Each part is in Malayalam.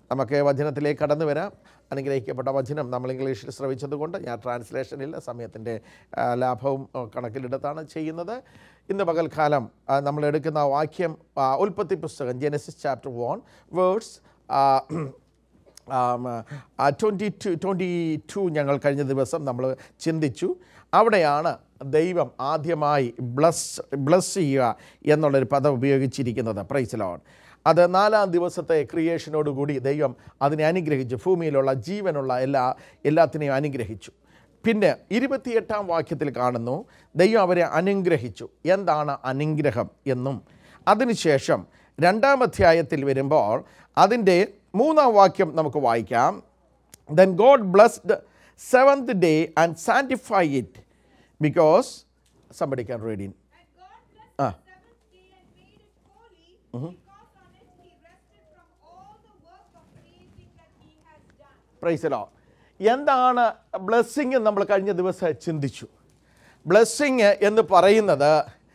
നമുക്ക് വചനത്തിലേക്ക് കടന്നു വരാം അനുഗ്രഹിക്കപ്പെട്ട വചനം നമ്മൾ ഇംഗ്ലീഷിൽ ശ്രവിച്ചതുകൊണ്ട് ഞാൻ ട്രാൻസ്ലേഷനില്ല സമയത്തിൻ്റെ ആ, ലാഭവും ആ, കണക്കിലെടുത്താണ് ചെയ്യുന്നത് ഇന്ന് പകൽക്കാലം ആ, നമ്മൾ എടുക്കുന്ന വാക്യം ആ, ഉൽപ്പത്തി പുസ്തകം Genesis chapter one words twenty two twenty two ഞങ്ങൾ കഴിഞ്ഞ ദിവസം നമ്മൾ ചിന്തിച്ചു അവിടെയാണ് ദൈവം ആദ്യമായി ബ്ലസ് ബ്ലസ് ചെയ്യുക എന്നുള്ളൊരു പദം ഉപയോഗിച്ചിരിക്കുന്നത് പ്രൈസ് ലോൺ അത് നാലാം ദിവസത്തെ ക്രിയേഷനോടുകൂടി ദൈവം അതിനെ അനുഗ്രഹിച്ചു ഭൂമിയിലുള്ള ജീവനുള്ള എല്ലാ എല്ലാത്തിനെയും അനുഗ്രഹിച്ചു പിന്നെ ഇരുപത്തിയെട്ടാം വാക്യത്തിൽ കാണുന്നു ദൈവം അവരെ അനുഗ്രഹിച്ചു എന്താണ് അനുഗ്രഹം എന്നും അതിനുശേഷം രണ്ടാം അധ്യായത്തിൽ വരുമ്പോൾ അതിൻ്റെ മൂന്നാം വാക്യം നമുക്ക് വായിക്കാം then God blessed seventh day and sanctify it because somebody can read in And God blessed Ah. the seventh day and made it holy, because on it he rested from all the work of creating that he has done. പ്രൈസലോ എന്താണ് ബ്ലെസ്സിങ് നമ്മൾ കഴിഞ്ഞ ദിവസം ചിന്തിച്ചു ബ്ലെസ്സിങ് എന്ന് പറയുന്നത്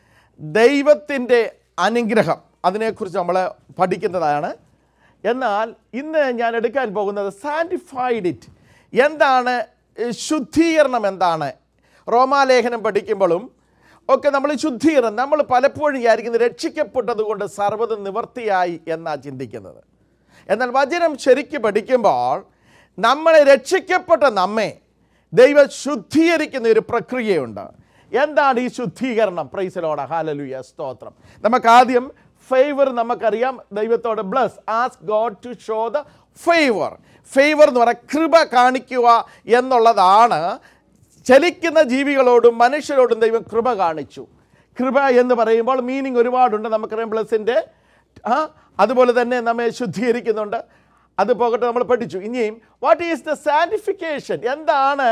ദൈവത്തിൻ്റെ അനുഗ്രഹം അതിനെക്കുറിച്ച് നമ്മൾ പഠിക്കുന്നതാണ് എന്നാൽ ഇന്ന് ഞാൻ എടുക്കാൻ പോകുന്നത് സാൻറ്റിഫൈഡ് ഇറ്റ് എന്താണ് ഏഹ്, ശുദ്ധീകരണം എന്താണ് റോമാലേഖനം പഠിക്കുമ്പോഴും ഒക്കെ നമ്മൾ ശുദ്ധീകരണം നമ്മൾ പലപ്പോഴും വിചാരിക്കുന്നത് രക്ഷിക്കപ്പെട്ടത് കൊണ്ട് സർവ്വതും നിവർത്തിയായി എന്നാണ് ചിന്തിക്കുന്നത് എന്നാൽ വചനം ശരിക്ക് പഠിക്കുമ്പോൾ നമ്മളെ രക്ഷിക്കപ്പെട്ട നമ്മെ ദൈവം ശുദ്ധീകരിക്കുന്ന ഒരു പ്രക്രിയയുണ്ട് എന്താണ് ഈ ശുദ്ധീകരണം പ്രൈസലോട ഹാലലുയ സ്തോത്രം നമുക്ക് ആദ്യം ഫേവർ നമുക്കറിയാം ദൈവത്തോട് bless ask God to show the favour favour എന്ന് പറഞ്ഞാൽ കൃപ കാണിക്കുക എന്നുള്ളതാണ് ചലിക്കുന്ന ജീവികളോടും മനുഷ്യരോടും ദൈവം കൃപ കാണിച്ചു കൃപ എന്ന് പറയുമ്പോൾ മീനിങ് ഒരുപാടുണ്ട് നമുക്കറിയാം ബ്ലസ്സിൻ്റെ ആ അതുപോലെ തന്നെ നമ്മെ ശുദ്ധീകരിക്കുന്നുണ്ട് അത് പോകട്ടെ നമ്മൾ പഠിച്ചു ഇനിയും വാട്ട് ഈസ് ദ സാൻറ്റിഫിക്കേഷൻ എന്താണ്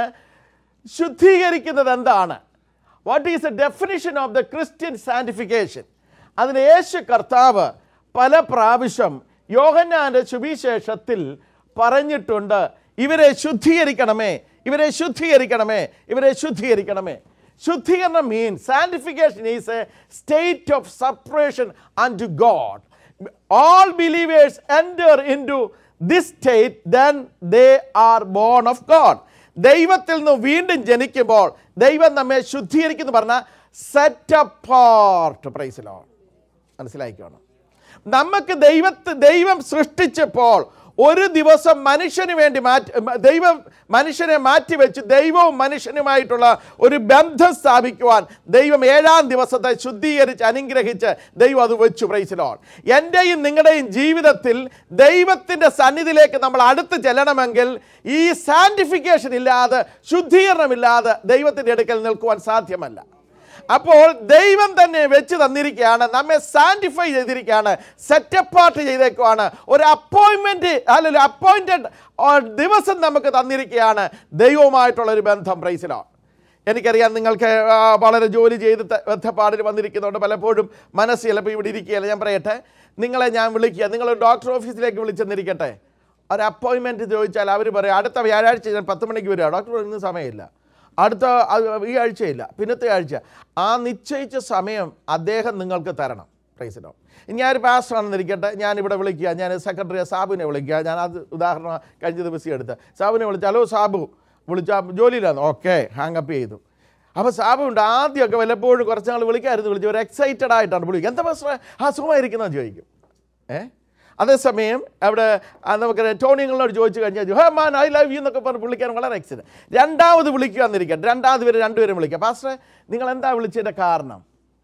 ശുദ്ധീകരിക്കുന്നത് എന്താണ് what is the definition of the Christian sanctification അതിന് യേശു കർത്താവ് പല പ്രാവശ്യം യോഹന്നാൻ്റെ സുവിശേഷത്തിൽ പറഞ്ഞിട്ടുണ്ട് ഇവരെ ശുദ്ധീകരിക്കണമേ ഇവരെ ശുദ്ധീകരിക്കണമേ ഇവരെ ശുദ്ധീകരിക്കണമേ ശുദ്ധീകരണം mean sanctification is a state of separation and to God all believers enter into this state then they are born of god ദൈവത്തിൽ നിന്ന് വീണ്ടും ജനിക്കുമ്പോൾ ദൈവം നമ്മെ ശുദ്ധീകരിക്കുന്നു പറഞ്ഞാൽ സെറ്റ് അപ്പാർട്ട് പ്രൈസിലോ മനസ്സിലായിക്കോണം നമുക്ക് ദൈവത്തെ ദൈവം സൃഷ്ടിച്ചപ്പോൾ ഒരു ദിവസം മനുഷ്യന് വേണ്ടി മാറ്റി ദൈവം മനുഷ്യനെ മാറ്റിവെച്ച് ദൈവവും മനുഷ്യനുമായിട്ടുള്ള ഒരു ബന്ധം സ്ഥാപിക്കുവാൻ ദൈവം ഏഴാം ദിവസത്തെ ശുദ്ധീകരിച്ച് അനുഗ്രഹിച്ച് ദൈവം അത് വെച്ചു പ്രൈസിലോൺ എൻ്റെയും നിങ്ങളുടെയും ജീവിതത്തിൽ ദൈവത്തിൻ്റെ സന്നിധിയിലേക്ക് നമ്മൾ അടുത്ത് ചെല്ലണമെങ്കിൽ ഈ സാൻറ്റിഫിക്കേഷൻ ഇല്ലാതെ ശുദ്ധീകരണമില്ലാതെ ദൈവത്തിൻ്റെ അടുക്കൽ നിൽക്കുവാൻ സാധ്യമല്ല അപ്പോൾ ദൈവം തന്നെ വെച്ച് തന്നിരിക്കുകയാണ് നമ്മെ സാൻറ്റിഫൈ ചെയ്തിരിക്കുകയാണ് സെറ്റപ്പാർട്ട് ചെയ്തേക്കുവാണ് ഒരു അപ്പോയിൻമെൻറ്റ് അല്ലെങ്കിൽ അപ്പോയിൻറ്റഡ് ദിവസം നമുക്ക് തന്നിരിക്കുകയാണ് ദൈവവുമായിട്ടുള്ള ഒരു ബന്ധം പ്രൈസിലാണ് എനിക്കറിയാം നിങ്ങൾക്ക് ആ, വളരെ ജോലി ചെയ്ത് ത- ബന്ധപ്പാടിൽ വന്നിരിക്കുന്നുണ്ട് പലപ്പോഴും മനസ്സ് ചിലപ്പോൾ ഇവിടെ ഇരിക്കുകയല്ല ഞാൻ പറയട്ടെ നിങ്ങളെ ഞാൻ വിളിക്കുക നിങ്ങൾ ഡോക്ടർ ഓഫീസിലേക്ക് വിളിച്ചെന്നിരിക്കട്ടെ ഒരു അപ്പോയിൻമെൻറ്റ് ചോദിച്ചാൽ അവർ പറയും അടുത്ത വ്യാഴാഴ്ച ഞാൻ പത്ത് മണിക്ക് വരിക ഡോക്ടർ ഇന്ന് സമയമില്ല അടുത്ത അത് ഈ ആഴ്ചയില്ല പിന്നത്തെ ആഴ്ച ആ നിശ്ചയിച്ച സമയം അദ്ദേഹം നിങ്ങൾക്ക് തരണം പ്രൈസിനോ ഞാനൊരു പാസ്റ്ററാണെന്നിരിക്കട്ടെ ഞാനിവിടെ വിളിക്കുക ഞാൻ സെക്രട്ടറി സാബുവിനെ വിളിക്കുക ഞാൻ അത് ഉദാഹരണം കഴിഞ്ഞ ദിവസം എടുത്ത് സാബുവിനെ വിളിച്ച ഹലോ സാബു വിളിച്ചാൽ ജോലിയിലാണ് ഓക്കെ ഹാങ്ങപ്പ് ചെയ്തു അപ്പോൾ സാബു ഉണ്ട് ആദ്യമൊക്കെ വല്ലപ്പോഴും കുറച്ച് നാൾ വിളിക്കായിരുന്നു വിളിച്ചു ഒരു എക്സൈറ്റഡ് ആയിട്ടാണ് വിളിക്കുക എന്താ പാസ്റ്ററെ ആ സുഖമായിരിക്കുന്നതെന്ന് ചോദിക്കും ഏ അതേസമയം അവിടെ ആ, നമുക്ക് ടോണിങ്ങളോട് ചോദിച്ചു കഴിഞ്ഞാൽ hey man I love you എന്നൊക്കെ പറഞ്ഞ് വിളിക്കാൻ വളരെ എക്സിഡൻ രണ്ടാമത് വിളിക്കുക എന്നിരിക്കട്ടെ രണ്ടാമത് പേര് രണ്ടുപേരും വിളിക്കുക പാസ്റ്ററെ നിങ്ങൾ എന്താ വിളിച്ചതിൻ്റെ കാരണം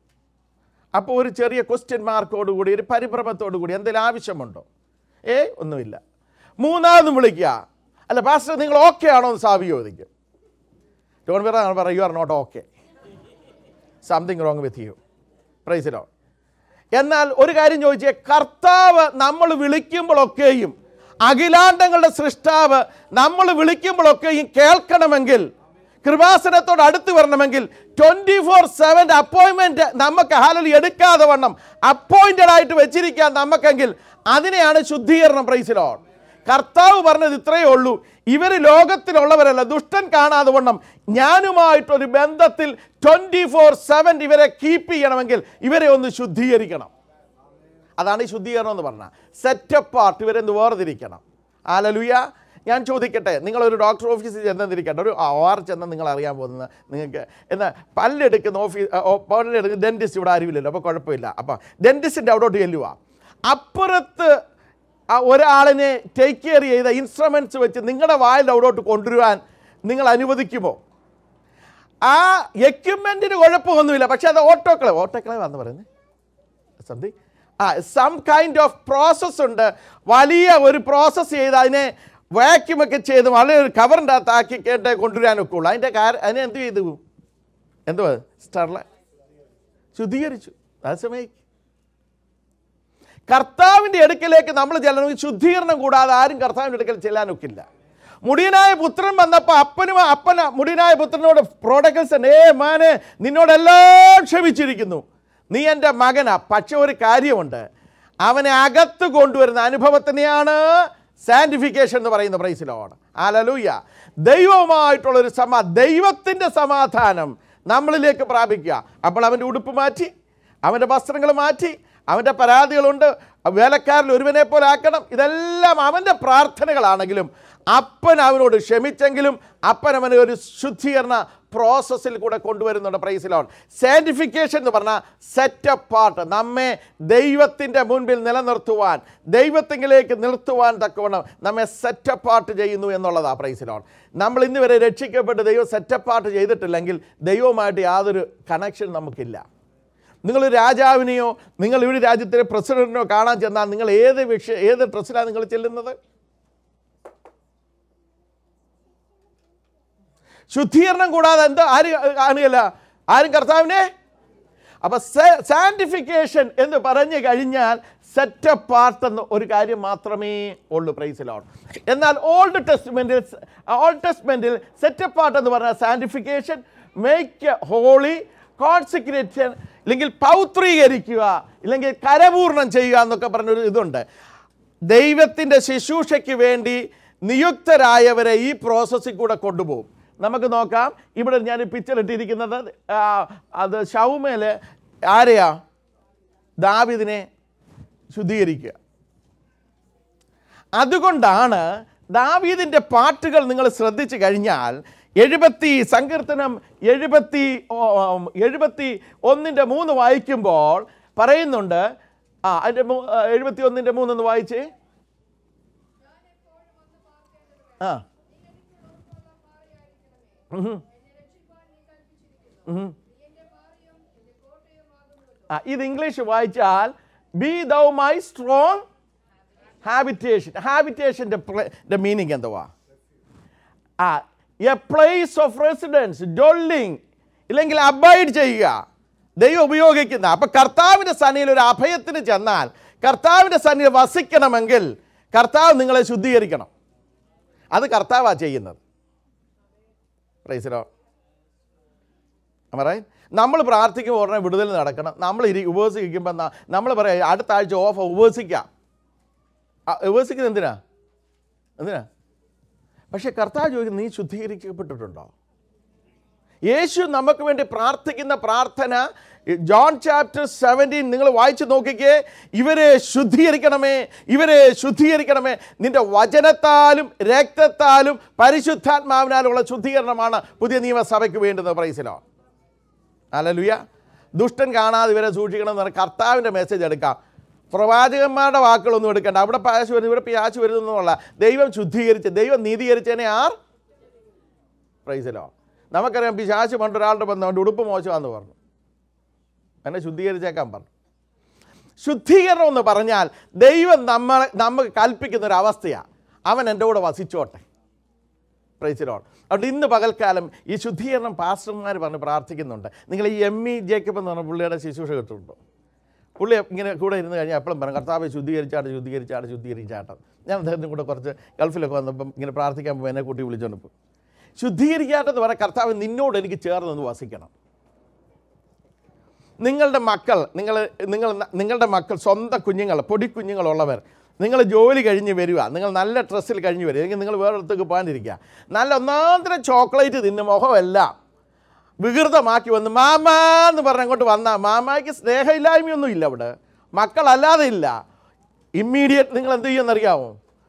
അപ്പോൾ ഒരു ചെറിയ ക്വസ്റ്റ്യൻ മാർക്കോടുകൂടി ഒരു പരിഭ്രമത്തോടു കൂടി എന്തെങ്കിലും ആവശ്യമുണ്ടോ ഏ ഒന്നുമില്ല മൂന്നാമതും വിളിക്കുക അല്ല പാസ്റ്റർ നിങ്ങൾ ഓക്കെ ആണോ എന്ന് സാബി ചോദിക്കും ജോൺ വേറെ പറയും you are not okay something wrong with you പ്രൈസിലോ എന്നാൽ ഒരു കാര്യം ചോദിച്ചേ കർത്താവ് നമ്മൾ വിളിക്കുമ്പോഴൊക്കെയും അഖിലാണ്ടങ്ങളുടെ സൃഷ്ടാവ് നമ്മൾ വിളിക്കുമ്പോഴൊക്കെയും കേൾക്കണമെങ്കിൽ കൃപാസനത്തോട് അടുത്ത് വരണമെങ്കിൽ ട്വൻറ്റി ഫോർ സെവൻ അപ്പോയിൻമെൻറ്റ് നമുക്ക് ഹാലൽ എടുക്കാതെ വണ്ണം അപ്പോയിൻറ്റഡ് ആയിട്ട് വെച്ചിരിക്കാൻ നമുക്കെങ്കിൽ അതിനെയാണ് ശുദ്ധീകരണം പ്രൈസിലോൺ കർത്താവ് പറഞ്ഞത് ഇത്രയേ ഉള്ളൂ ഇവർ ലോകത്തിലുള്ളവരല്ല ദുഷ്ടൻ കാണാതെ വണ്ണം ഞാനുമായിട്ടൊരു ബന്ധത്തിൽ ട്വൻറ്റി ഫോർ സെവൻ ഇവരെ കീപ്പ് ചെയ്യണമെങ്കിൽ ഇവരെ ഒന്ന് ശുദ്ധീകരിക്കണം അതാണ് ഈ ശുദ്ധീകരണം എന്ന് പറഞ്ഞാൽ സെറ്റപ്പ് ആർട്ട് ഇവരെ ഒന്ന് വേർതിരിക്കണം ആലലുയ ഞാൻ ചോദിക്കട്ടെ നിങ്ങളൊരു ഡോക്ടർ ഓഫീസിൽ ചെന്നിരിക്കട്ടെ ഒരു ആർ ചെന്ന് നിങ്ങൾ അറിയാൻ പോകുന്നത് നിങ്ങൾക്ക് എന്നാൽ പല്ലെടുക്കുന്ന ഓഫീസ് പല്ലെടുക്കുന്ന ഡെൻറ്റിസ്റ്റ് ഇവിടെ ആരുമില്ലല്ലോ അപ്പോൾ കുഴപ്പമില്ല അപ്പോൾ ഡെൻറ്റിസ്റ്റിൻ്റെ അവിടോട്ട് ചെല്ലുക അപ്പുറത്ത് ആ ഒരാളിനെ ടേക്ക് കെയർ ചെയ്ത ഇൻസ്ട്രുമെൻറ്റ്സ് വെച്ച് നിങ്ങളുടെ വായിൽ അവിടോട്ട് കൊണ്ടുവരുവാൻ നിങ്ങൾ അനുവദിക്കുമോ ആ എക്യുപ്മെൻറ്റിന് കുഴപ്പമൊന്നുമില്ല പക്ഷേ അത് ഓട്ടോക്ലേവ് ഓട്ടോക്ലേവ് എന്ന് പറയുന്നത് സംതിങ് ആ സം കൈൻഡ് ഓഫ് പ്രോസസ്സ് ഉണ്ട് വലിയ ഒരു പ്രോസസ്സ് ചെയ്ത് അതിനെ vacuum ഒക്കെ ചെയ്ത് വളരെ ഒരു കവറിൻ്റെ അകത്താക്കി കേട്ട് കൊണ്ടുവരാനൊക്കെ ഉള്ളൂ അതിൻ്റെ കാര്യം അതിനെ എന്ത് ചെയ്തു എന്തുവാ സ്റ്റർല ശുദ്ധീകരിച്ചു അതേസമയം കർത്താവിൻ്റെ അടുക്കലേക്ക് നമ്മൾ ചെല്ലണമെങ്കിൽ ശുദ്ധീകരണം കൂടാതെ ആരും കർത്താവിൻ്റെ അടുക്കൽ ചെല്ലാനൊക്കില്ല മുടിയനായ പുത്രൻ വന്നപ്പോൾ അപ്പനും അപ്പന മുടിയനായ പുത്രനോട് പ്രോട്ടോക്കൽസ് ഏ മാനെ നിന്നോടെല്ലാം ക്ഷമിച്ചിരിക്കുന്നു നീ എൻ്റെ മകനാ പക്ഷെ ഒരു കാര്യമുണ്ട് അവനെ അകത്ത് കൊണ്ടുവരുന്ന അനുഭവത്തിനെയാണ് സാൻറ്റിഫിക്കേഷൻ എന്ന് പറയുന്ന പ്രൈസിലോട് ആലലൂയ ദൈവവുമായിട്ടുള്ളൊരു സമാ ദൈവത്തിൻ്റെ സമാധാനം നമ്മളിലേക്ക് പ്രാപിക്കുക അപ്പോൾ അവൻ്റെ ഉടുപ്പ് മാറ്റി അവൻ്റെ വസ്ത്രങ്ങൾ മാറ്റി അവൻ്റെ പരാതികളുണ്ട് വേലക്കാരിൽ ഒരുവനെ പോലെ ആക്കണം ഇതെല്ലാം അവൻ്റെ പ്രാർത്ഥനകളാണെങ്കിലും അപ്പൻ അവനോട് ക്ഷമിച്ചെങ്കിലും അപ്പൻ അവനെ ഒരു ശുദ്ധീകരണ പ്രോസസ്സിൽ കൂടെ കൊണ്ടുവരുന്നുണ്ട് പ്രൈസിലോൺ സാൻറ്റിഫിക്കേഷൻ എന്ന് പറഞ്ഞാൽ സെറ്റപ്പ് പാർട്ട് നമ്മെ ദൈവത്തിൻ്റെ മുൻപിൽ നിലനിർത്തുവാൻ ദൈവത്തിങ്കിലേക്ക് നിർത്തുവാൻ തക്കവണ്ണം നമ്മെ സെറ്റപ്പ് പാർട്ട് ചെയ്യുന്നു എന്നുള്ളതാണ് പ്രൈസിലോൺ നമ്മൾ ഇന്ന് വരെ രക്ഷിക്കപ്പെട്ട് ദൈവം സെറ്റപ്പ് പാർട്ട് ചെയ്തിട്ടില്ലെങ്കിൽ ദൈവവുമായിട്ട് യാതൊരു കണക്ഷൻ നമുക്കില്ല നിങ്ങൾ രാജാവിനെയോ നിങ്ങൾ ഇവിടെ രാജ്യത്തിലെ പ്രസിഡന്റിനോ കാണാൻ ചെന്നാൽ നിങ്ങൾ ഏത് വിഷയം ഏത് ഡ്രസ്സിലാണ് നിങ്ങൾ ചെല്ലുന്നത് ശുദ്ധീകരണം കൂടാതെ എന്താ ആര് കാണുകയില്ല ആരും കർത്താവിനെ അപ്പൊ സാൻറ്റിഫിക്കേഷൻ എന്ന് പറഞ്ഞു കഴിഞ്ഞാൽ സെറ്റപ്പ് പാർട്ട് എന്ന ഒരു കാര്യം മാത്രമേ ഉള്ളൂ പ്രൈസിലോൺ എന്നാൽ ഓൾഡ് ടെസ്റ്റ്മെന്റിൽ ഓൾഡ് ടെസ്റ്റ്മെന്റിൽ സെറ്റപ്പ് പാർട്ട് എന്ന് പറഞ്ഞാൽ സാൻറ്റിഫിക്കേഷൻ മേക്ക് ഹോളി കോൺസിക്രേഷൻ ഇല്ലെങ്കിൽ പൗത്രീകരിക്കുക ഇല്ലെങ്കിൽ കരപൂർണം ചെയ്യുക എന്നൊക്കെ പറഞ്ഞൊരു ഇതുണ്ട് ദൈവത്തിൻ്റെ ശുശ്രൂഷയ്ക്ക് വേണ്ടി നിയുക്തരായവരെ ഈ പ്രോസസ്സിൽ കൂടെ കൊണ്ടുപോകും നമുക്ക് നോക്കാം ഇവിടെ ഞാൻ പിക്ചർ ഇട്ടിരിക്കുന്നത് ആ, അത് ഷൗമേല് ആരെയാ ദാവിദിനെ ശുദ്ധീകരിക്കുക അതുകൊണ്ടാണ് ദാവീദിൻ്റെ പാട്ടുകൾ നിങ്ങൾ ശ്രദ്ധിച്ചു കഴിഞ്ഞാൽ എഴുപത്തി സങ്കീർത്തനം എഴുപത്തി ഓ- എഴുപത്തി ഒന്നിൻ്റെ മൂന്ന് വായിക്കുമ്പോൾ പറയുന്നുണ്ട് ആ അതിൻ്റെ എഴുപത്തി ഒന്നിൻ്റെ മൂന്നൊന്ന് വായിച്ചേ ആ ഉഹും. ഉഹും. ആ ഇത് ഇംഗ്ലീഷ് വായിച്ചാൽ be thou my strong habitation ഹാബിറ്റേഷൻ്റെ മീനിങ് എന്തുവാ ആ a place of residence dwelling ഇല്ലെങ്കിൽ അബൈഡ് ചെയ്യുക ദൈവം ഉപയോഗിക്കുന്ന അപ്പം കർത്താവിൻ്റെ സന്നിയിൽ ഒരു അഭയത്തിന് ചെന്നാൽ കർത്താവിൻ്റെ സന്നിയിൽ വസിക്കണമെങ്കിൽ കർത്താവ് നിങ്ങളെ ശുദ്ധീകരിക്കണം അത് കർത്താവാണ് ചെയ്യുന്നത് പ്രൈസിലോ അമറായി നമ്മൾ പ്രാർത്ഥിക്കുമ്പോൾ ഉടനെ വിടുതൽ നടക്കണം നമ്മൾ ഇരി ഉപവസിക്കുമ്പോൾ നമ്മൾ പറയാം അടുത്ത ആഴ്ച ഓഫ് ഉപവസിക്കാം ആ, ഉപവസിക്കുന്നത് എന്തിനാ എന്തിനാ പക്ഷേ കർത്താവ് ചോദിക്കുന്നത് നീ ശുദ്ധീകരിക്കപ്പെട്ടിട്ടുണ്ടോ യേശു നമുക്ക് വേണ്ടി പ്രാർത്ഥിക്കുന്ന പ്രാർത്ഥന ജോൺ ചാപ്റ്റർ സെവൻറ്റീൻ നിങ്ങൾ വായിച്ചു നോക്കിക്കേ ഇവരെ ശുദ്ധീകരിക്കണമേ ഇവരെ ശുദ്ധീകരിക്കണമേ നിന്റെ വചനത്താലും രക്തത്താലും പരിശുദ്ധാത്മാവിനാലുമുള്ള ശുദ്ധീകരണമാണ് പുതിയ നിയമസഭയ്ക്ക് വേണ്ടുന്നത് പ്രൈസിലോ അലലുയ ദുഷ്ടൻ കാണാതെ ഇവരെ സൂക്ഷിക്കണം എന്ന് പറഞ്ഞാൽ കർത്താവിൻ്റെ മെസ്സേജ് എടുക്കാം പ്രവാചകന്മാരുടെ വാക്കുകളൊന്നും എടുക്കണ്ട അവിടെ പാശ് വരുന്നു ഇവിടെ പിയാശ് വരുന്നു എന്നുള്ള ദൈവം ശുദ്ധീകരിച്ച് ദൈവം നീതീകരിച്ചതിനെ ആർ പ്രൈസിലോ നമുക്കറിയാം പിശാശ് പണ്ട് ഒരാളുടെ ബന്ധം അവൻ്റെ ഉടുപ്പ് മോശമാണെന്ന് പറഞ്ഞു എന്നെ ശുദ്ധീകരിച്ചേക്കാൻ പറഞ്ഞു ശുദ്ധീകരണം എന്ന് പറഞ്ഞാൽ ദൈവം നമ്മളെ നമുക്ക് കൽപ്പിക്കുന്ന ഒരു അവസ്ഥയാണ് അവൻ എൻ്റെ കൂടെ വസിച്ചോട്ടെ പ്രൈസിലോൺ അതുകൊണ്ട് ഇന്ന് പകൽക്കാലം ഈ ശുദ്ധീകരണം പാസ്റ്റർമാർ പറഞ്ഞ് പ്രാർത്ഥിക്കുന്നുണ്ട് നിങ്ങൾ ഈ എം ഇ ജേക്കബ് എന്ന് പറഞ്ഞ പുള്ളിയുടെ ശുശ്രൂഷ കേട്ടിട്ടുണ്ടോ പുള്ളി ഇങ്ങനെ കൂടെ ഇരുന്ന് കഴിഞ്ഞാൽ എപ്പോഴും പറയും കർത്താവ് ശുദ്ധീകരിച്ചാട്ട് ശുദ്ധീകരിച്ചാട്ട് ശുദ്ധീകരിച്ചാട്ട് ഞാൻ അദ്ദേഹത്തിനും കൂടെ കുറച്ച് ഗൾഫിലൊക്കെ വന്നപ്പം ഇങ്ങനെ പ്രാർത്ഥിക്കാൻ പോകുമ്പോൾ എന്നെ കൂട്ടി വിളിച്ചോണ്ട് പോകും ശുദ്ധീകരിക്കാട്ടെന്ന് പറഞ്ഞാൽ കർത്താവ് നിന്നോട് എനിക്ക് ചേർന്ന് വസിക്കണം നിങ്ങളുടെ മക്കൾ നിങ്ങൾ നിങ്ങൾ നിങ്ങളുടെ മക്കൾ സ്വന്തം കുഞ്ഞുങ്ങൾ പൊടി കുഞ്ഞുങ്ങളുള്ളവർ നിങ്ങൾ ജോലി കഴിഞ്ഞ് വരിക നിങ്ങൾ നല്ല ഡ്രസ്സിൽ കഴിഞ്ഞ് വരിക അല്ലെങ്കിൽ നിങ്ങൾ വേറൊരിടത്തേക്ക് പോകാനിരിക്കുക നല്ല ഒന്നാന്തരം ചോക്ലേറ്റ് തിന്ന് മുഖമെല്ലാം വികൃതമാക്കി വന്ന് മാമ എന്ന് പറഞ്ഞ് അങ്ങോട്ട് വന്നാൽ മാമായ്ക്ക് സ്നേഹമില്ലായ്മയൊന്നും ഇല്ല അവിടെ മക്കളല്ലാതെ ഇല്ല ഇമ്മീഡിയറ്റ് നിങ്ങൾ എന്ത് ചെയ്യുമെന്നറിയാമോ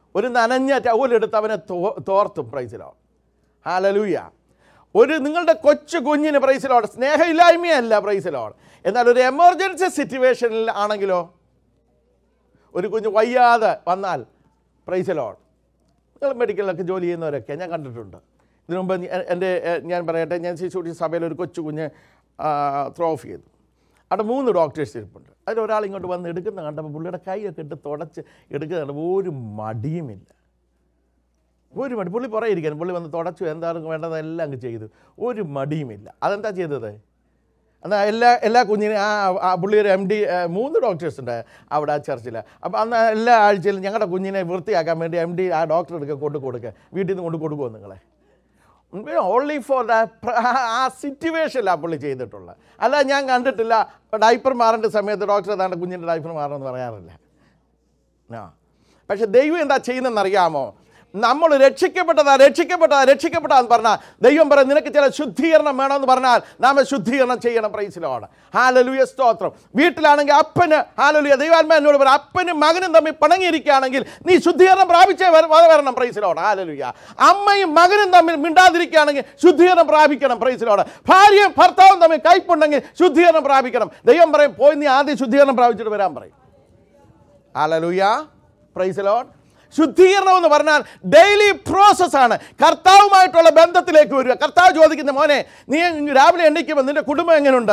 ഒരു നനഞ്ഞ ടവലെടുത്ത് അവനെ തോ തോർത്തും പ്രൈസിലോ ഹാലലൂയ ഒരു നിങ്ങളുടെ കൊച്ചു കുഞ്ഞിന് പ്രൈസിലോട് സ്നേഹമില്ലായ്മയല്ല പ്രൈസിലോട് എന്നാൽ ഒരു എമർജൻസി സിറ്റുവേഷനിൽ ആണെങ്കിലോ ഒരു കുഞ്ഞ് വയ്യാതെ വന്നാൽ പ്രൈസലോട് നിങ്ങൾ മെഡിക്കലിലൊക്കെ ജോലി ചെയ്യുന്നവരൊക്കെ ഞാൻ കണ്ടിട്ടുണ്ട് ഇതിനു മുമ്പ് ഞ- എൻ്റെ എ- ഞാൻ പറയട്ടെ ഞാൻ ശിശുട്ടി സഭയിൽ ഒരു കൊച്ചു കുഞ്ഞ് ത്രോ ഓഫ് ചെയ്തു അവിടെ മൂന്ന് ഡോക്ടേഴ്സ് ഇരിപ്പുണ്ട് അതിൽ ഒരാൾ ഇങ്ങോട്ട് വന്ന് എടുക്കുന്ന കണ്ടപ്പോൾ പുള്ളിയുടെ കൈയൊക്കെ ഇട്ട് തുടച്ച് എടുക്കുന്ന കണ്ടപ്പോൾ ഒരു മടിയുമില്ല ഒരു മടി പുള്ളി പുറകെ ഇരിക്കാൻ പുള്ളി വന്ന് തുടച്ചു എന്താണ് വേണ്ടതെല്ലാം അങ്ങ് ചെയ്തു ഒരു മടിയുമില്ല അതെന്താ ചെയ്തത് എന്നാൽ എല്ലാ എല്ലാ കുഞ്ഞിനും ആ ആ പുള്ളി ഒരു എം ഡി മൂന്ന് ഡോക്ടേഴ്സ് ഉണ്ട് അവിടെ ആ ചർച്ചിൽ അപ്പോൾ അന്ന് എല്ലാ ആഴ്ചയിലും ഞങ്ങളുടെ കുഞ്ഞിനെ വൃത്തിയാക്കാൻ വേണ്ടി എം ഡി ആ ഡോക്ടർ എടുക്കുക കൊണ്ട് കൊടുക്കുക വീട്ടിൽ നിന്ന് കൊണ്ട് കൊടുക്കുമോ നിങ്ങളെ ഓൺലി ഫോർ ദ ആ സിറ്റുവേഷനിലാണ് പുള്ളി ചെയ്തിട്ടുള്ളത് അല്ല ഞാൻ കണ്ടിട്ടില്ല ഡൈപ്പർ മാറേണ്ട സമയത്ത് ഡോക്ടർ ഏതാണ്ട് കുഞ്ഞിൻ്റെ ഡൈപ്പർ മാറണമെന്ന് പറയാറില്ല ആ പക്ഷെ ദൈവം എന്താ ചെയ്യുന്നതെന്ന് അറിയാമോ നമ്മൾ രക്ഷിക്കപ്പെട്ടതാ രക്ഷിക്കപ്പെട്ടതാ രക്ഷിക്കപ്പെട്ടതാന്ന് പറഞ്ഞാൽ ദൈവം പറയും നിനക്ക് ചില ശുദ്ധീകരണം വേണമെന്ന് പറഞ്ഞാൽ നാം ശുദ്ധീകരണം ചെയ്യണം പ്രൈസിലോട് ഹാലലുയ സ്തോത്രം വീട്ടിലാണെങ്കിൽ അപ്പന് ഹാലലുയ ദൈവാത്മാ എന്നോട് പറയും അപ്പനും മകനും തമ്മിൽ പിണങ്ങിയിരിക്കുകയാണെങ്കിൽ നീ ശുദ്ധീകരണം പ്രാപിച്ചേ വര- വര- വരണം പ്രൈസിലോട് ഹാലലുയ അമ്മയും മകനും തമ്മിൽ മിണ്ടാതിരിക്കുകയാണെങ്കിൽ ശുദ്ധീകരണം പ്രാപിക്കണം പ്രൈസിലോട് ഭാര്യയും ഭർത്താവും തമ്മിൽ കൈപ്പുണ്ടെങ്കിൽ ശുദ്ധീകരണം പ്രാപിക്കണം ദൈവം പറയും പോയി നീ ആദ്യം ശുദ്ധീകരണം പ്രാപിച്ചിട്ട് വരാൻ പറയും ഹാലലൂയ പ്രൈസ് ലോഡ് ശുദ്ധീകരണം എന്ന് പറഞ്ഞാൽ ഡെയിലി പ്രോസസ്സാണ് കർത്താവുമായിട്ടുള്ള ബന്ധത്തിലേക്ക് വരിക കർത്താവ് ചോദിക്കുന്ന മോനെ നീ രാവിലെ എണ്ണിക്കുമ്പോൾ നിന്റെ കുടുംബം എങ്ങനെയുണ്ട്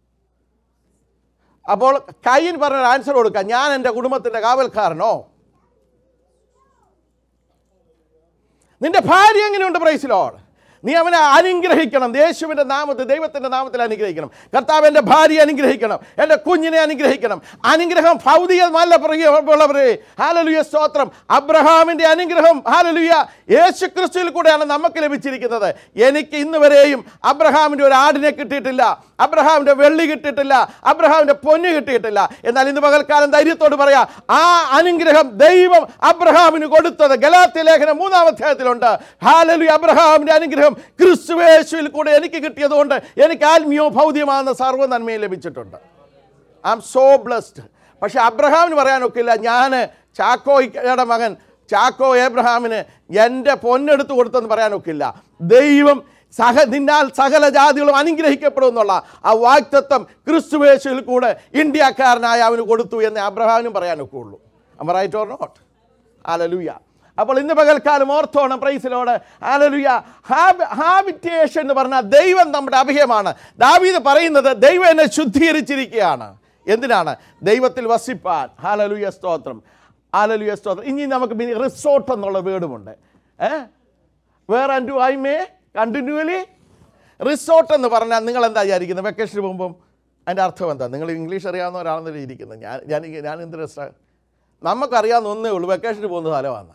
അപ്പോൾ കയ്യിൽ പറഞ്ഞ ആൻസർ കൊടുക്കാം ഞാൻ എൻ്റെ കുടുംബത്തിൻ്റെ കാവൽക്കാരനോ നിന്റെ ഭാര്യ എങ്ങനെയുണ്ട് പ്രൈസിലോട് നീ അവനെ അനുഗ്രഹിക്കണം യേശുവിൻ്റെ നാമത്തിൽ ദൈവത്തിൻ്റെ നാമത്തിൽ അനുഗ്രഹിക്കണം കർത്താവ് എൻ്റെ ഭാര്യയെ അനുഗ്രഹിക്കണം എൻ്റെ കുഞ്ഞിനെ അനുഗ്രഹിക്കണം അനുഗ്രഹം ഭൗതികമല്ല പ്രിയമുള്ളവരെ ഹാലലുയ സ്തോത്രം അബ്രഹാമിൻ്റെ അനുഗ്രഹം ഹാലലുയ യേശു ക്രിസ്തുവിൽ കൂടെയാണ് നമുക്ക് ലഭിച്ചിരിക്കുന്നത് എനിക്ക് ഇന്ന് വരെയും അബ്രഹാമിൻ്റെ ഒരു ആടിനെ കിട്ടിയിട്ടില്ല അബ്രഹാമിൻ്റെ വെള്ളി കിട്ടിയിട്ടില്ല അബ്രഹാമിൻ്റെ പൊന്ന് കിട്ടിയിട്ടില്ല എന്നാൽ ഇന്ന് പകൽക്കാലം ധൈര്യത്തോട് പറയാം ആ അനുഗ്രഹം ദൈവം അബ്രഹാമിന് കൊടുത്തത് ഗലാത്യ ലേഖനം മൂന്നാം അധ്യായത്തിലുണ്ട് ഹാലലു അബ്രഹാമിൻ്റെ അനുഗ്രഹം ക്രിസ്തുവേശുവിൽ കൂടെ എനിക്ക് കിട്ടിയതുകൊണ്ട് എനിക്ക് ആത്മീയവും ഭൗതികമാകുന്ന സർവ്വ നന്മയും ലഭിച്ചിട്ടുണ്ട് ഐ എം സോ ബ്ലസ്ഡ് പക്ഷെ അബ്രഹാമിന് പറയാനൊക്കില്ല ഞാൻ ചാക്കോയുടെ മകൻ ചാക്കോ ഏബ്രഹാമിന് എൻ്റെ പൊന്നെടുത്ത് കൊടുത്തെന്ന് പറയാനൊക്കില്ല ദൈവം സഹ നിന്നാൽ സകല ജാതികളും അനുഗ്രഹിക്കപ്പെടും എന്നുള്ള ആ വാക്തത്വം ക്രിസ്തുവേശുവിൽ കൂടെ ഇന്ത്യക്കാരനായ അവന് കൊടുത്തു എന്ന് അബ്രഹാമിനും പറയാനൊക്കെ ഉള്ളൂ അമ്മ റൈറ്റ് ഓർ നോട്ട് ആലലുയ അപ്പോൾ ഇന്ന് പകൽക്കാലം ഓർത്തോണം പ്രൈസിലോട് ആലലുയ ഹാബിറ്റേഷൻ എന്ന് പറഞ്ഞാൽ ദൈവം നമ്മുടെ അഭയമാണ് ദാവീദ് പറയുന്നത് ദൈവം എന്നെ ശുദ്ധീകരിച്ചിരിക്കുകയാണ് എന്തിനാണ് ദൈവത്തിൽ വസിപ്പാൻ ഹാലലുയ സ്തോത്രം ഹാലലുയ സ്തോത്രം ഇനി നമുക്ക് പിന്നെ റിസോർട്ട് എന്നുള്ള വേർഡുമുണ്ട് a where and I may continually resort എന്ന് പറഞ്ഞാൽ നിങ്ങൾ എന്താ വിചാരിക്കുന്നത് വെക്കേഷന് പോകുമ്പം അതിൻ്റെ അർത്ഥം എന്താ നിങ്ങൾ ഇംഗ്ലീഷ് അറിയാവുന്ന ഒരാളെന്നല്ലേ ഇരിക്കുന്നത് ഞാൻ ഞാൻ ഞാൻ എന്ത് രസമാണ് നമുക്കറിയാവുന്ന ഒന്നേ ഉള്ളൂ വെക്കേഷന് പോകുന്ന സ്ഥലമാണ്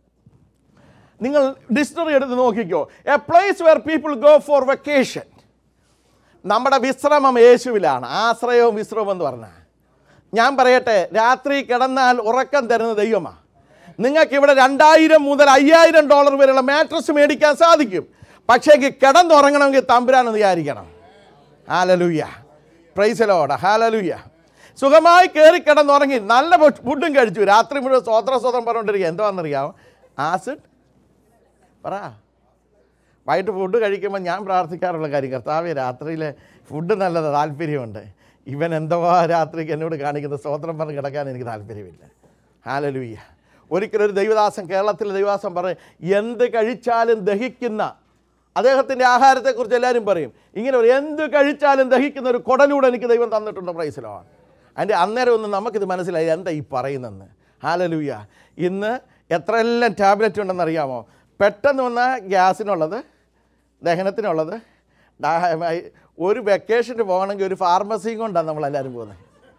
നിങ്ങൾ ഡിക്ഷണറി എടുത്ത് നോക്കിക്കോ a place where people go for vacation നമ്മുടെ വിശ്രമം യേശുവിലാണ് ആശ്രയവും വിശ്രമം എന്ന് പറഞ്ഞാൽ ഞാൻ പറയട്ടെ രാത്രി കിടന്നാൽ ഉറക്കം തരുന്ന ദൈവമാണ് നിങ്ങൾക്ക് ഇവിടെ രണ്ടായിരം മുതൽ അയ്യായിരം ഡോളർ വരെയുള്ള മാട്രസ് മേടിക്കാൻ സാധിക്കും പക്ഷേ കിടന്നുറങ്ങണമെങ്കിൽ തമ്പുരാനെന്ന് വിചാരിക്കണം ഹാലലൂയ പ്രൈസലോട ഹാലലൂയ സുഖമായി കയറി കിടന്നുറങ്ങി നല്ല ഫുഡും കഴിച്ചു രാത്രി മുഴുവൻ സ്വോത്ര സ്വതം പറഞ്ഞുകൊണ്ടിരിക്കുക എന്താണെന്നറിയാമോ ആസിഡ് പറ വൈകിട്ട് ഫുഡ് കഴിക്കുമ്പോൾ ഞാൻ പ്രാർത്ഥിക്കാറുള്ള കാര്യം കർത്താവ് രാത്രിയിൽ ഫുഡ് നല്ലത് താല്പര്യമുണ്ട് ഇവൻ എന്തുവാ രാത്രിക്ക് എന്നോട് കാണിക്കുന്ന സ്തോത്രം പറഞ്ഞ് കിടക്കാൻ എനിക്ക് താല്പര്യമില്ല ഹാലലൂയ്യ ഒരിക്കലും ഒരു ദൈവദാസൻ കേരളത്തിലെ ദൈവദാസൻ പറയും എന്ത് കഴിച്ചാലും ദഹിക്കുന്ന അദ്ദേഹത്തിൻ്റെ ആഹാരത്തെക്കുറിച്ച് എല്ലാവരും പറയും ഇങ്ങനെ ഒരു എന്ത് കഴിച്ചാലും ദഹിക്കുന്ന ഒരു കുടലൂടെ എനിക്ക് ദൈവം തന്നിട്ടുണ്ട് പ്രൈസിലാണ് അതിൻ്റെ അന്നേരം ഒന്നും നമുക്കിത് മനസ്സിലായി എന്താ ഈ പറയുന്നതെന്ന് ഹാലലൂയ ഇന്ന് എത്രയെല്ലാം ടാബ്ലറ്റ് ഉണ്ടെന്ന് അറിയാമോ പെട്ടെന്ന് വന്ന ഗ്യാസിനുള്ളത് ദഹനത്തിനുള്ളത് ഡാ- ഒരു വെക്കേഷന് പോകണമെങ്കിൽ ഒരു ഫാർമസിയും കൊണ്ടാണ് നമ്മളെല്ലാവരും പോകുന്നത്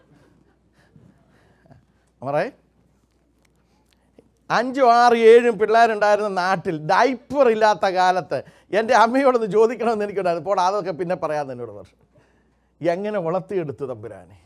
പറയേ അഞ്ചും ആറ് ഏഴും പിള്ളേരുണ്ടായിരുന്ന നാട്ടിൽ ഡൈപ്പർ ഇല്ലാത്ത കാലത്ത് എൻ്റെ അമ്മയോടൊന്ന് ചോദിക്കണമെന്ന് എനിക്കുണ്ടായിരുന്നു പോടാ അതൊക്കെ പിന്നെ പറയാമെന്ന് എന്നോട് പറഞ്ഞു എങ്ങനെ വളർത്തിയെടുത്തു തമ്പുരാനെ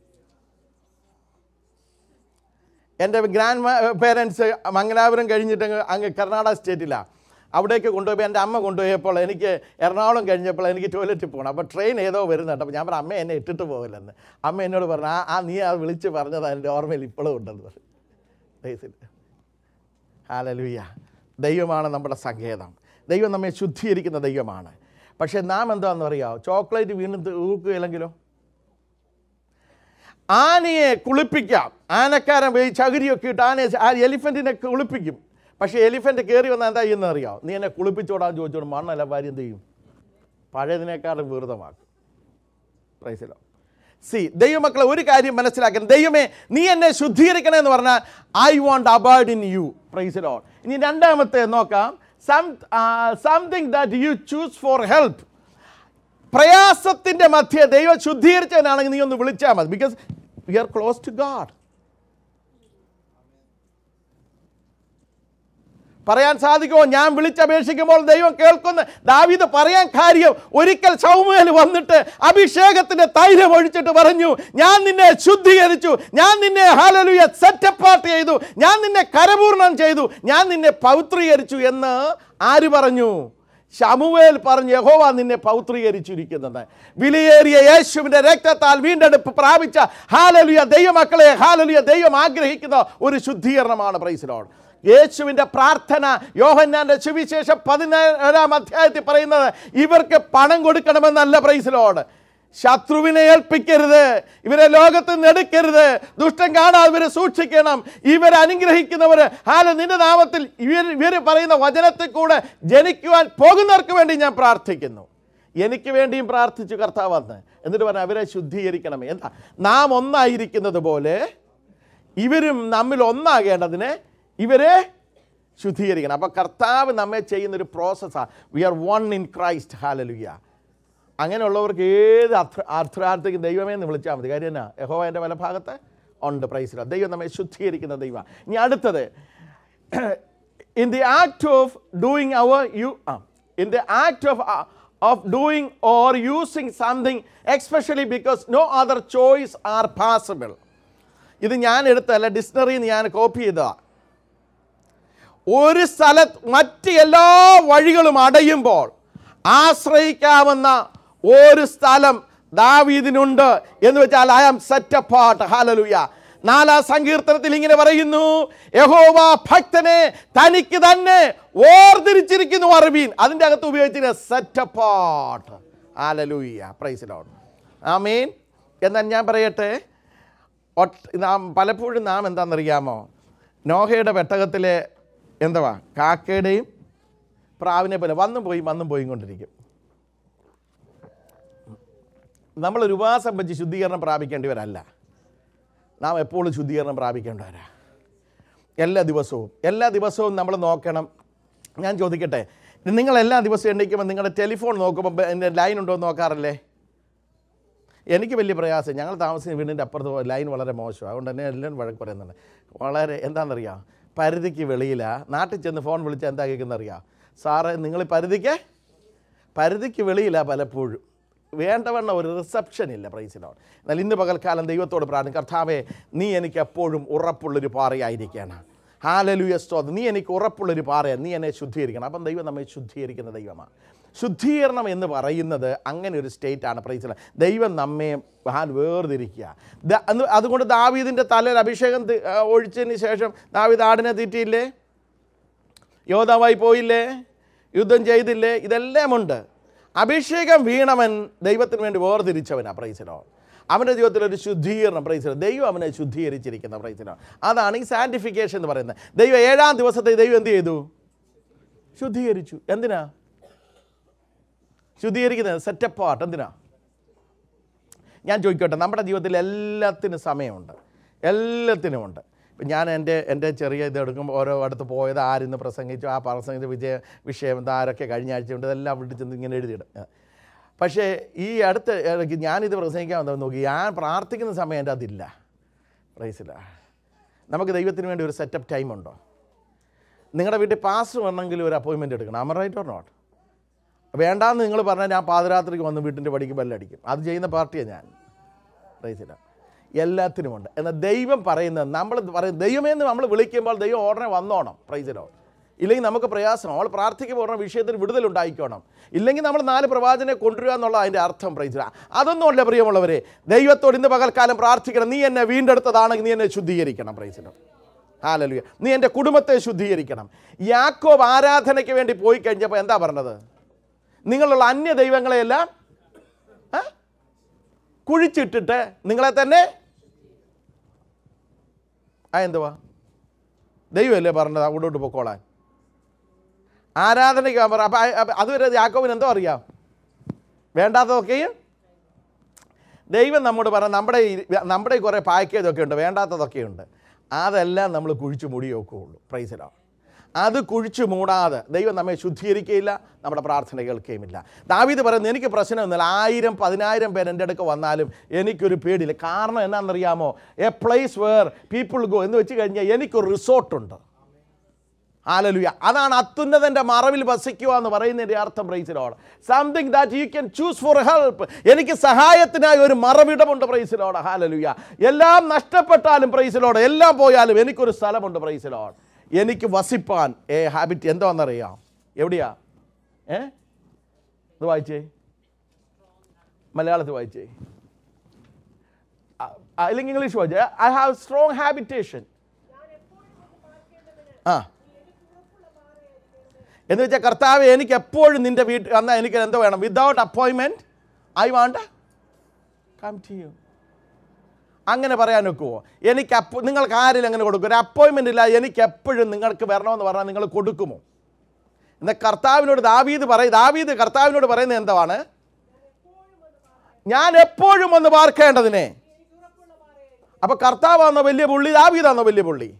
എൻ്റെ ഗ്രാൻഡ് പേരൻസ് മംഗലാപുരം കഴിഞ്ഞിട്ട് അങ്ങ് അങ്ങ് കർണാടക സ്റ്റേറ്റിലാണ് അവിടേക്ക് കൊണ്ടുപോയി എൻ്റെ അമ്മ കൊണ്ടുപോയപ്പോൾ എനിക്ക് എറണാകുളം കഴിഞ്ഞപ്പോൾ എനിക്ക് ടോയ്ലറ്റിൽ പോകണം അപ്പോൾ ട്രെയിൻ ഏതോ വരുന്നുണ്ട് അപ്പോൾ ഞാൻ പറഞ്ഞു അമ്മ എന്നെ ഇട്ടിട്ട് പോകില്ലെന്ന് അമ്മ എന്നോട് പറഞ്ഞു ആ ആ നീ അത് വിളിച്ച് പറഞ്ഞത് എൻ്റെ ഓർമ്മയിൽ ഇപ്പോഴും ഉണ്ടെന്ന് പറഞ്ഞു ബേസിൽ ഹാലലുയ്യ ദൈവമാണ് നമ്മുടെ സങ്കേതം ദൈവം നമ്മെ ശുദ്ധീകരിക്കുന്ന ദൈവമാണ് പക്ഷേ നാം എന്താണെന്ന് അറിയാമോ ചോക്ലേറ്റ് വീണ്ടും ഊക്കുകയില്ലെങ്കിലോ ആനയെ കുളിപ്പിക്കാം ആനക്കാരൻ പോയി ചകിരിയൊക്കെ ഇട്ട് ആനയെ ആ എലിഫൻറ്റിനെ കുളിപ്പിക്കും പക്ഷേ എലിഫൻറ്റ് കയറി വന്നാൽ എന്താ ചെയ്യുന്നത് അറിയാമോ നീ എന്നെ കുളിപ്പിച്ചോടാൻ ചോദിച്ചോട് മണ്ണല്ല ഭാര്യ എന്ത് ചെയ്യും പഴയതിനേക്കാളും വികൃതമാക്കും പ്രൈസിലോ സി ദൈവമക്കളെ ഒരു കാര്യം മനസ്സിലാക്കണം ദൈവമേ നീ എന്നെ ശുദ്ധീകരിക്കണേ എന്ന് പറഞ്ഞാൽ I want abide in you പ്രൈസിലോ ഇനി രണ്ടാമത്തെ നോക്കാം some something that you choose for help പ്രയാസത്തിൻ്റെ മധ്യ ദൈവം ശുദ്ധീകരിച്ചവനാണെങ്കിൽ നീ ഒന്ന് വിളിച്ചാൽ മതി because we are close to God പറയാൻ സാധിക്കുമോ ഞാൻ വിളിച്ചപേക്ഷിക്കുമ്പോൾ ദൈവം കേൾക്കുന്ന ദാവീദ് പറയാൻ കാര്യം ഒരിക്കൽ സൗമേൽ വന്നിട്ട് അഭിഷേകത്തിന്റെ തൈലം ഒഴിച്ചിട്ട് പറഞ്ഞു ഞാൻ നിന്നെ ശുദ്ധീകരിച്ചു ഞാൻ നിന്നെ ഹാലലുയ സെറ്റപ്പാർട്ട് ചെയ്തു ഞാൻ നിന്നെ കരപൂർണം ചെയ്തു ഞാൻ നിന്നെ പൗത്രീകരിച്ചു എന്ന് ആര് പറഞ്ഞു ശമുവേൽ പറഞ്ഞു യഹോവ നിന്നെ പൗത്രീകരിച്ചിരിക്കുന്നത് വിലയേറിയ യേശുവിൻ്റെ രക്തത്താൽ വീണ്ടെടുപ്പ് പ്രാപിച്ച ഹാലലുയ ദൈവമക്കളെ ഹാലലുയ ദൈവം ആഗ്രഹിക്കുന്ന ഒരു ശുദ്ധീകരണമാണ് പ്രൈസിലോട് യേശുവിൻ്റെ പ്രാർത്ഥന യോഹന്നാൻ്റെ സുവിശേഷം പതിനേഴാം അധ്യായത്തിൽ പറയുന്നത് ഇവർക്ക് പണം കൊടുക്കണമെന്നല്ല പ്രൈസിലോട് ശത്രുവിനെ ഏൽപ്പിക്കരുത് ഇവരെ ലോകത്ത് നിന്ന് എടുക്കരുത് ദുഷ്ടം കാണാതെ ഇവരെ സൂക്ഷിക്കണം ഇവരെ അനുഗ്രഹിക്കുന്നവർ ഹാല നിന്റെ നാമത്തിൽ ഇവർ ഇവർ പറയുന്ന വചനത്തിൽ കൂടെ ജനിക്കുവാൻ പോകുന്നവർക്ക് വേണ്ടി ഞാൻ പ്രാർത്ഥിക്കുന്നു എനിക്ക് വേണ്ടിയും പ്രാർത്ഥിച്ചു കർത്താവ് വന്ന് എന്നിട്ട് പറഞ്ഞ അവരെ ശുദ്ധീകരിക്കണമേ എന്താ നാം ഒന്നായിരിക്കുന്നത് പോലെ ഇവരും നമ്മിൽ ഒന്നാകേണ്ടതിന് ഇവരെ ശുദ്ധീകരിക്കണം അപ്പോൾ കർത്താവ് നമ്മെ ചെയ്യുന്നൊരു പ്രോസസ്സാണ് we are one in Christ ഹാലലുയ്യ അങ്ങനെയുള്ളവർക്ക് ഏത് അർത്ഥ അർത്ഥരാർത്ഥിക്കും ദൈവമേ എന്ന് വിളിച്ചാൽ മതി കാര്യം എന്നാ യഹോവ എൻ്റെ വലഭാഗത്ത് ഉണ്ട് പ്രൈസില ദൈവം നമ്മെ ശുദ്ധീകരിക്കുന്ന ദൈവം ഇനി അടുത്തത് in the act of doing അവർ you in the act of of doing or using something especially because no other choice are possible ഇത് ഞാൻ എടുത്തല്ല ഡിക്ഷണറിയിൽ നിന്ന് ഞാൻ കോപ്പി ചെയ്തതാണ് ഒരു സ്ഥലത്ത് മറ്റ് എല്ലാ വഴികളും അടയുമ്പോൾ ആശ്രയിക്കാവുന്ന ഒരു സ്ഥലം ദാവീദിനുണ്ട് എന്ന് വെച്ചാൽ ഐ ആം സെറ്റ് അപ്പാർട്ട് ഹാലലുയ നാലാം സങ്കീർത്തനത്തിൽ ഇങ്ങനെ പറയുന്നു യഹോവ ഭക്തനെ തനിക്ക് തന്നെ ഓർതിരിച്ചിരിക്കുന്നു അറിവീൻ അതിൻ്റെ അകത്ത് ഉപയോഗിച്ചിരിക്കുന്ന സെറ്റ് അപ്പാർട്ട് ഹാലലൂയ പ്രൈസിലോട്ട് ആ മീൻ എന്നാൽ ഞാൻ പറയട്ടെ ഒട്ട് നാം പലപ്പോഴും നാം എന്താണെന്നറിയാമോ നോഹയുടെ പെട്ടകത്തിലെ എന്തുവാ കാക്കയുടെയും പ്രാവിനെ പോലെ വന്നും പോയി വന്നും പോയി കൊണ്ടിരിക്കും നമ്മളൊരു ഉപവാസം വെച്ച് ശുദ്ധീകരണം പ്രാപിക്കേണ്ടവരല്ല നാം എപ്പോഴും ശുദ്ധീകരണം പ്രാപിക്കേണ്ടവരാ എല്ലാ ദിവസവും എല്ലാ ദിവസവും നമ്മൾ നോക്കണം ഞാൻ ചോദിക്കട്ടെ നിങ്ങൾ എല്ലാ ദിവസവും എണ്ണിക്കുമ്പോൾ നിങ്ങളുടെ ടെലിഫോൺ നോക്കുമ്പോൾ എൻ്റെ ലൈൻ ഉണ്ടോ എന്ന് നോക്കാറില്ലേ എനിക്ക് വലിയ പ്രയാസം ഞങ്ങൾ താമസിക്കുന്ന വീടിൻ്റെ അപ്പുറത്ത് പോ- ലൈൻ വളരെ മോശമാണ് അതുകൊണ്ട് തന്നെ എല്ലാം വഴക്ക് പറയുന്നുണ്ട് വളരെ എന്താണെന്നറിയാം പരിധിക്ക് വെളിയിലാണ് നാട്ടിൽ ചെന്ന് ഫോൺ വിളിച്ചാൽ എന്താ കേൾക്കുന്നറിയാം സാറേ നിങ്ങൾ പരിധിക്ക് പരിധിക്ക് വെളിയിലാണ് പലപ്പോഴും വേണ്ടവണ്ണം ഒരു റിസപ്ഷൻ ഇല്ല പ്രൈസിനോട് എന്നാൽ ഇന്ന് പകൽക്കാലം ദൈവത്തോട് പ്രാർത്ഥന കർത്താവെ നീ എനിക്ക് എപ്പോഴും ഉറപ്പുള്ളൊരു പാറയായിരിക്കണം ഹാലലുയ സ്തോത്രം നീ എനിക്ക് ഉറപ്പുള്ളൊരു പാറയാണ് നീ എന്നെ ശുദ്ധീകരിക്കണം അപ്പം ദൈവം നമ്മെ ശുദ്ധീകരിക്കുന്ന ദൈവമാണ് ശുദ്ധീകരണം എന്ന് പറയുന്നത് അങ്ങനെ ഒരു സ്റ്റേറ്റ് ആണ് പ്രൈസില ദൈവം നമ്മെ ഹാൽ വേർതിരിക്കുക ദ- അന്ന് അതുകൊണ്ട് ദാവീദിൻ്റെ തലയിൽ അഭിഷേകം തി- ആ, ഒഴിച്ചതിന് ശേഷം ദാവീദ് ആടിനെ തീറ്റിയില്ലേ യോദ്ധാവായി പോയില്ലേ യുദ്ധം ചെയ്തില്ലേ ഇതെല്ലാം ഉണ്ട് അഭിഷേകം വീണവൻ ദൈവത്തിന് വേണ്ടി വേർതിരിച്ചവനാ പ്രൈസിലോ അവൻ്റെ ജീവിതത്തിൽ ഒരു ശുദ്ധീകരണം പ്രൈസിലോ ദൈവം അവനെ ശുദ്ധീകരിച്ചിരിക്കുന്ന പ്രൈസിലോ അതാണ് ഈ സാൻറ്റിഫിക്കേഷൻ എന്ന് പറയുന്നത് ദൈവം ഏഴാം ദിവസത്തെ ദൈവം എന്ത് ചെയ്തു ശുദ്ധീകരിച്ചു എന്തിനാ ശുദ്ധീകരിക്കുന്നത് സെറ്റപ്പ് ആർട്ട് എന്തിനാ ഞാൻ ചോദിക്കട്ടെ നമ്മുടെ ജീവിതത്തിൽ എല്ലാത്തിനും സമയമുണ്ട് എല്ലാത്തിനും ഉണ്ട് ഇപ്പം ഞാൻ എൻ്റെ എൻ്റെ ചെറിയ ഇത് എടുക്കുമ്പോൾ ഓരോ അടുത്ത് പോയത് ആരിന്ന് പ്രസംഗിച്ചു ആ പ്രസംഗിച്ച വിജയ വിഷയം എന്താ ആരൊക്കെ കഴിഞ്ഞ ആഴ്ച ഉണ്ട് ഇതെല്ലാം വീട്ടിൽ ചെന്ന് ഇങ്ങനെ എഴുതിയിടും പക്ഷേ ഈ അടുത്ത ഇടയ്ക്ക് ഞാനിത് പ്രസംഗിക്കാൻ വന്നത് നോക്കി ഞാൻ പ്രാർത്ഥിക്കുന്ന സമയം എൻ്റെ അതില്ല പ്രൈസില്ല നമുക്ക് ദൈവത്തിന് വേണ്ടി ഒരു സെറ്റപ്പ് ടൈം ഉണ്ടോ നിങ്ങളുടെ വീട്ടിൽ പാസ്റ്റർ വരണമെങ്കിൽ ഒരു അപ്പോയിൻമെൻറ്റ് എടുക്കണം അമർ റൈറ്റ് ഓർ നോട്ട് വേണ്ടാന്ന് നിങ്ങൾ പറഞ്ഞാൽ ഞാൻ പാതിരാത്രിക്ക് വന്ന് വീട്ടിൻ്റെ പടിക്ക് ബെല്ലടിക്കും അത് ചെയ്യുന്ന പാർട്ടിയാണ് ഞാൻ റൈസില്ല എല്ലാത്തിനുമുണ്ട് എന്നാൽ ദൈവം പറയുന്നത് നമ്മൾ പറയും ദൈവമേ എന്ന് നമ്മൾ വിളിക്കുമ്പോൾ ദൈവം ഉടനെ വന്നോണം പ്രൈസിലോ ഇല്ലെങ്കിൽ നമുക്ക് പ്രയാസം നമ്മൾ പ്രാർത്ഥിക്കുമ്പോൾ ഉടനെ വിഷയത്തിന് വിടുതലുണ്ടായിക്കോണം ഇല്ലെങ്കിൽ നമ്മൾ നാല് പ്രവാചനെ കൊണ്ടുവരിക എന്നുള്ള അതിൻ്റെ അർത്ഥം പ്രൈസില അതൊന്നുമല്ല പ്രിയമുള്ളവരെ ദൈവത്തോട് ഇന്ന് പകൽക്കാലം പ്രാർത്ഥിക്കണം നീ എന്നെ വീണ്ടെടുത്തതാണെങ്കിൽ നീ എന്നെ ശുദ്ധീകരിക്കണം പ്രൈസിലോ ഹാലലുയ നീ എൻ്റെ കുടുംബത്തെ ശുദ്ധീകരിക്കണം യാക്കോബ് ആരാധനയ്ക്ക് വേണ്ടി പോയി കഴിഞ്ഞപ്പോൾ എന്താ പറഞ്ഞത് നിങ്ങളുള്ള അന്യ ദൈവങ്ങളെയെല്ലാം ആ? കുഴിച്ചിട്ടിട്ട് നിങ്ങളെ തന്നെ ആ എന്തുവാ ദൈവമല്ലേ പറഞ്ഞത് അങ്ങോട്ട് പൊക്കോളാൻ ആരാധനയ്ക്ക് പറ അപ്പം അതുവരെ യാക്കോബിന് എന്തോ അറിയാം വേണ്ടാത്തതൊക്കെയും ദൈവം നമ്മോട് പറഞ്ഞ നമ്മുടെ ഈ- നമ്മുടെ ഈ കുറേ പാക്കേജൊക്കെ ഉണ്ട് വേണ്ടാത്തതൊക്കെ ഉണ്ട് അതെല്ലാം നമ്മൾ കുഴിച്ച് മൂടി വെക്കുകയുള്ളൂ പ്രൈസിലാണ് അത് കുഴിച്ച് മൂടാതെ ദൈവം നമ്മെ ശുദ്ധീകരിക്കുകയില്ല നമ്മുടെ പ്രാർത്ഥന കേൾക്കുകയുമില്ല ദാവീദ് പറയുന്നത് എനിക്ക് പ്രശ്നമൊന്നുമില്ല ആയിരം പതിനായിരം പേര് എൻ്റെ അടുക്ക് വന്നാലും എനിക്കൊരു പേടിയില്ല കാരണം എന്നാണെന്നറിയാമോ a place where people go എന്ന് വെച്ച് കഴിഞ്ഞാൽ എനിക്കൊരു റിസോർട്ടുണ്ട് ആലലുയ അതാണ് അത്യുന്നതൻ്റെ മറവിൽ വസിക്കുക എന്ന് പറയുന്നതിൻ്റെ അർത്ഥം പ്രൈസിലോട് something that you can choose for help എനിക്ക് സഹായത്തിനായി ഒരു മറവിടമുണ്ട് പ്രൈസിലോട് ഹാലലുയ എല്ലാം നഷ്ടപ്പെട്ടാലും പ്രൈസിലോട് എല്ലാം പോയാലും എനിക്കൊരു സ്ഥലമുണ്ട് പ്രൈസിലോട് എനിക്ക് വസിപ്പാൻ ഏ ഹാബിറ്റ് എന്താണെന്നറിയാം എവിടെയാ ഏ ഇത് വായിച്ചേ മലയാളത്തിൽ വായിച്ചേ ആ, അല്ലെങ്കിൽ ഇംഗ്ലീഷ് വായിച്ചേ ഐ ഹാവ് സ്ട്രോങ് ഹാബിറ്റേഷൻ ആ എന്ന് വെച്ചാൽ കർത്താവ് എനിക്ക് എപ്പോഴും നിൻ്റെ വീട്ടിൽ വന്നാൽ എനിക്ക് എന്തോ വേണം without appointment I want come to you അങ്ങനെ പറയാൻ ഒക്കുമോ എനിക്ക് അപ്പോ നിങ്ങൾക്ക് ആരെങ്കിലും അങ്ങനെ കൊടുക്കും ഒരു അപ്പോയിൻമെൻ്റ് ഇല്ല എനിക്ക് എപ്പോഴും നിങ്ങൾക്ക് വരണമെന്ന് പറഞ്ഞാൽ നിങ്ങൾ കൊടുക്കുമോ എന്നാൽ കർത്താവിനോട് ദാവീദ് പറയും ദാവീദ് കർത്താവിനോട് പറയുന്നത് എന്താണ് ഞാൻ എപ്പോഴും ഒന്ന് പാർക്കേണ്ടതിനെ അപ്പൊ കർത്താവാണോ വലിയ പുള്ളി ദാവീദാണോ വലിയ പുള്ളി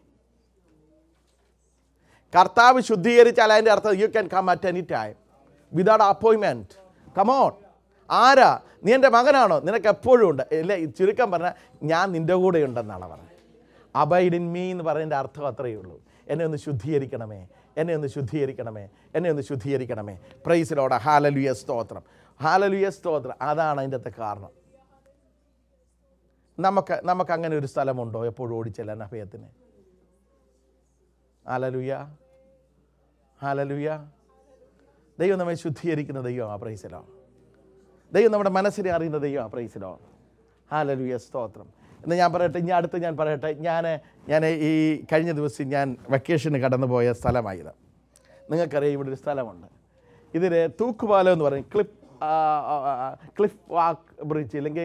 കർത്താവ് ശുദ്ധീകരിച്ചാൽ അതിൻ്റെ അർത്ഥം you can come at any time without appointment come on ആരാ നീ എൻ്റെ മകനാണോ നിനക്ക് എപ്പോഴും ഉണ്ട് ഇല്ല ചുരുക്കം പറഞ്ഞാൽ ഞാൻ നിൻ്റെ കൂടെ ഉണ്ടെന്നാണ് പറഞ്ഞത് അബൈഡ് ഇൻ മീ എന്ന് പറയുന്നതിൻ്റെ അർത്ഥം അത്രയേ ഉള്ളൂ എന്നെ ഒന്ന് ശുദ്ധീകരിക്കണമേ എന്നെ ഒന്ന് ശുദ്ധീകരിക്കണമേ എന്നെ ഒന്ന് ശുദ്ധീകരിക്കണമേ പ്രൈസിലോടെ ഹാലലുയ സ്തോത്രം ഹാലലുയ സ്തോത്രം അതാണ് അതിൻ്റെ അകത്തെ കാരണം നമുക്ക് നമുക്ക് അങ്ങനെ ഒരു സ്ഥലമുണ്ടോ എപ്പോഴും ഓടിച്ചെല്ലാൻ അഭയത്തിന് ഹാലലുയ ഹാലലുയ ദൈവം നമ്മെ ശുദ്ധീകരിക്കുന്ന ദൈവം ആ പ്രൈസിലോ ദൈവം നമ്മുടെ മനസ്സിനെ അറിയുന്ന ദൈവം ആ പ്രൈസിലോ ഹാലലുയ സ്തോത്രം എന്ന് ഞാൻ പറയട്ടെ ഇനി അടുത്ത് ഞാൻ പറയട്ടെ ഞാൻ ഞാൻ ഈ കഴിഞ്ഞ ദിവസം ഞാൻ വെക്കേഷന് കടന്നു പോയ സ്ഥലമായത് നിങ്ങൾക്കറിയാം ഇവിടെ ഒരു സ്ഥലമുണ്ട് ഇതിൽ തൂക്കുപാലം എന്ന് പറയും ക്ലിഫ് ക്ലിഫ് വാക്ക് ബ്രിഡ്ജ് ഇല്ലെങ്കിൽ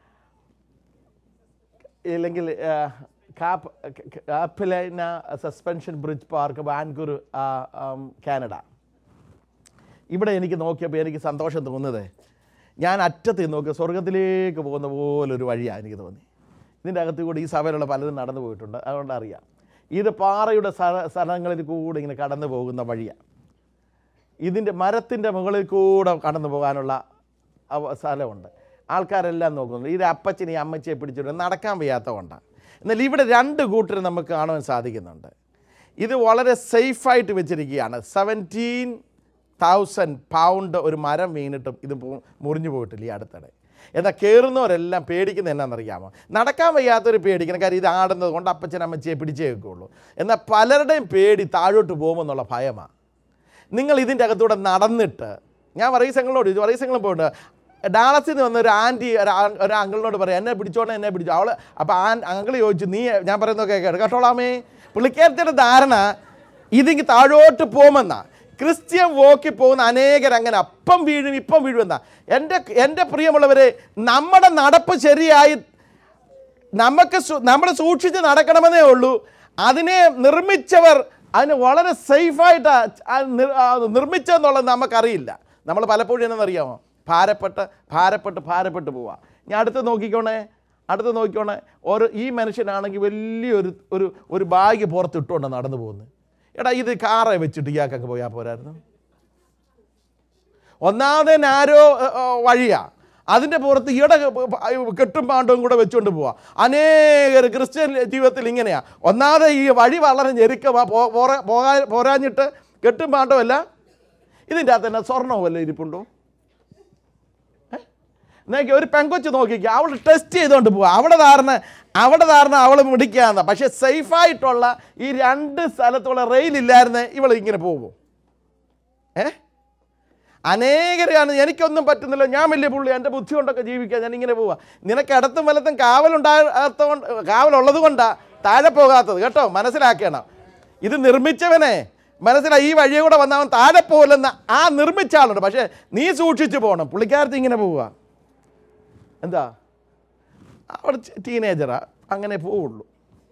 ഇല്ലെങ്കിൽ കാപ്പ് Capilano suspension bridge park Vancouver Canada ഇവിടെ എനിക്ക് നോക്കിയപ്പോൾ എനിക്ക് സന്തോഷം തോന്നുന്നത് ഞാൻ അറ്റത്ത് നോക്കി സ്വർഗത്തിലേക്ക് പോകുന്ന പോലെ ഒരു വഴിയാണ് എനിക്ക് തോന്നി ഇതിൻ്റെ അകത്ത് കൂടി ഈ സഭയിലുള്ള പലരും നടന്നു പോയിട്ടുണ്ട് അതുകൊണ്ട് അറിയാം ഇത് പാറയുടെ സ്ഥല സ്ഥലങ്ങളിൽ കൂടെ ഇങ്ങനെ കടന്നു പോകുന്ന വഴിയാണ് ഇതിൻ്റെ മരത്തിൻ്റെ മുകളിൽ കൂടെ കടന്നു പോകാനുള്ള അവ- സ്ഥലമുണ്ട് ആൾക്കാരെല്ലാം നോക്കുന്നു ഇത് അപ്പച്ചനെ അമ്മച്ചിയെ പിടിച്ചിട്ട് നടക്കാൻ വയ്യാത്ത കൊണ്ടാണ് എന്നാൽ ഇവിടെ രണ്ട് കൂട്ടർ നമുക്ക് കാണുവാൻ സാധിക്കുന്നുണ്ട് ഇത് വളരെ സേഫായിട്ട് വെച്ചിരിക്കുകയാണ് സെവൻറ്റീൻ തൗസൻഡ് പൗണ്ട് ഒരു മരം വീണിട്ടും ഇത് പോ- മുറിഞ്ഞു പോയിട്ടില്ല ഈ അടുത്തിടെ എന്നാൽ കയറുന്നവരെല്ലാം പേടിക്കുന്നത് എന്നാണെന്നറിയാമോ നടക്കാൻ വയ്യാത്തൊരു പേടിക്കണം കാര്യം ഇത് ആടുന്നത് കൊണ്ട് അപ്പച്ചൻ അമ്മച്ചിയെ പിടിച്ചേ വെക്കുള്ളൂ എന്നാൽ പലരുടെയും പേടി താഴോട്ട് പോകുമെന്നുള്ള ഭയമാണ് നിങ്ങൾ ഇതിൻ്റെ അകത്തൂടെ നടന്നിട്ട് ഞാൻ വറീസങ്ങളോട് ചോദിച്ചു വറീസങ്ങളും പോയിട്ടുണ്ട് ഡാളസിൽ നിന്ന് വന്ന ഒരു ആൻറ്റി ഒരു ആ- ഒരു അങ്കിളിനോട് പറയാം എന്നെ പിടിച്ചോണേ എന്നെ പിടിച്ചു അവൾ അപ്പോൾ ആ അങ്കിൾ ചോദിച്ചു നീ ഞാൻ പറയുന്നത് കേൾക്കാം കേട്ടോളാമേ പുള്ളിക്കാരത്തിൻ്റെ ധാരണ ഇതിങ്ങ് താഴോട്ട് പോകുമെന്നാ ക്രിസ്ത്യൻ വോക്കിൽ പോകുന്ന അനേകർ അങ്ങനെ അപ്പം വീഴും ഇപ്പം വീഴുമെന്നാ എൻ്റെ എൻ്റെ പ്രിയമുള്ളവരെ നമ്മുടെ നടപ്പ് ശരിയായി നമുക്ക് നമ്മൾ സൂക്ഷിച്ച് നടക്കണമെന്നേ ഉള്ളൂ അതിനെ നിർമ്മിച്ചവർ അതിന് വളരെ സേഫായിട്ട് നിർമ്മിച്ചതെന്നുള്ളത് നമുക്കറിയില്ല നമ്മൾ പലപ്പോഴും എന്നറിയാമോ ഭാരപ്പെട്ട് ഭാരപ്പെട്ട് ഭാരപ്പെട്ട് പോവാ ഞാൻ അടുത്ത് നോക്കിക്കോണേ അടുത്ത് നോക്കിക്കോണേ ഓരോ ഈ മനുഷ്യനാണെങ്കിൽ വലിയൊരു ഒരു ഒരു ബാഗ് പുറത്തിട്ടുകൊണ്ട് നടന്നു പോകുന്നത് എടാ ഇത് കാറെ വെച്ചിട്ട് ഇയാൾക്കൊക്കെ പോയാൽ പോരായിരുന്നു ഒന്നാമത് ആരോ വഴിയാ അതിൻ്റെ പുറത്ത് ഈടെ കെട്ടും പാണ്ടവും കൂടെ വെച്ചുകൊണ്ട് പോവാ അനേകർ ക്രിസ്ത്യൻ ജീവിതത്തിൽ ഇങ്ങനെയാ ഒന്നാമത് ഈ വഴി വളരെ ഞെരുക്കമാ പോ- പോരാ- പോകാ- പോരാഞ്ഞിട്ട് കെട്ടും പാണ്ടവുമല്ല ഇതിൻ്റെ അകത്ത് തന്നെ സ്വർണ്ണവും വല്ല ഇരിപ്പുണ്ടോ നോക്കി ഒരു പെങ്കൊച്ച് നോക്കിക്കുക അവൾ ടെസ്റ്റ് ചെയ്തുകൊണ്ട് പോവുക അവിടെ ധാരണ അവിടെ ധാരണ അവൾ മിടിക്കാന്ന പക്ഷെ സേഫായിട്ടുള്ള ഈ രണ്ട് സ്ഥലത്തുള്ള റെയിലില്ലായിരുന്നേ ഇവൾ ഇങ്ങനെ പോകും ഏ അനേകരെയാണ് എനിക്കൊന്നും പറ്റുന്നില്ല ഞാൻ വലിയ പുള്ളി എൻ്റെ ബുദ്ധി കൊണ്ടൊക്കെ ജീവിക്കാൻ ഞാൻ ഇങ്ങനെ പോവാ നിനക്ക് ഇടത്തും വലത്തും കാവലുണ്ടാകാത്തതുകൊണ്ട് കാവലുള്ളത് കൊണ്ടാണ് താഴെ പോകാത്തത് കേട്ടോ മനസ്സിലാക്കണം ഇത് നിർമ്മിച്ചവനെ മനസ്സിലായി ഈ വഴിയെ കൂടെ വന്നവൻ താഴെ പോകില്ലെന്ന ആ നിർമ്മിച്ച ആളുണ്ട് പക്ഷേ നീ സൂക്ഷിച്ചു പോകണം പുള്ളിക്കാരത്തി ഇങ്ങനെ പോവുക എന്താ അവിടെ ടീനേജറാ അങ്ങനെ പോവുള്ളൂ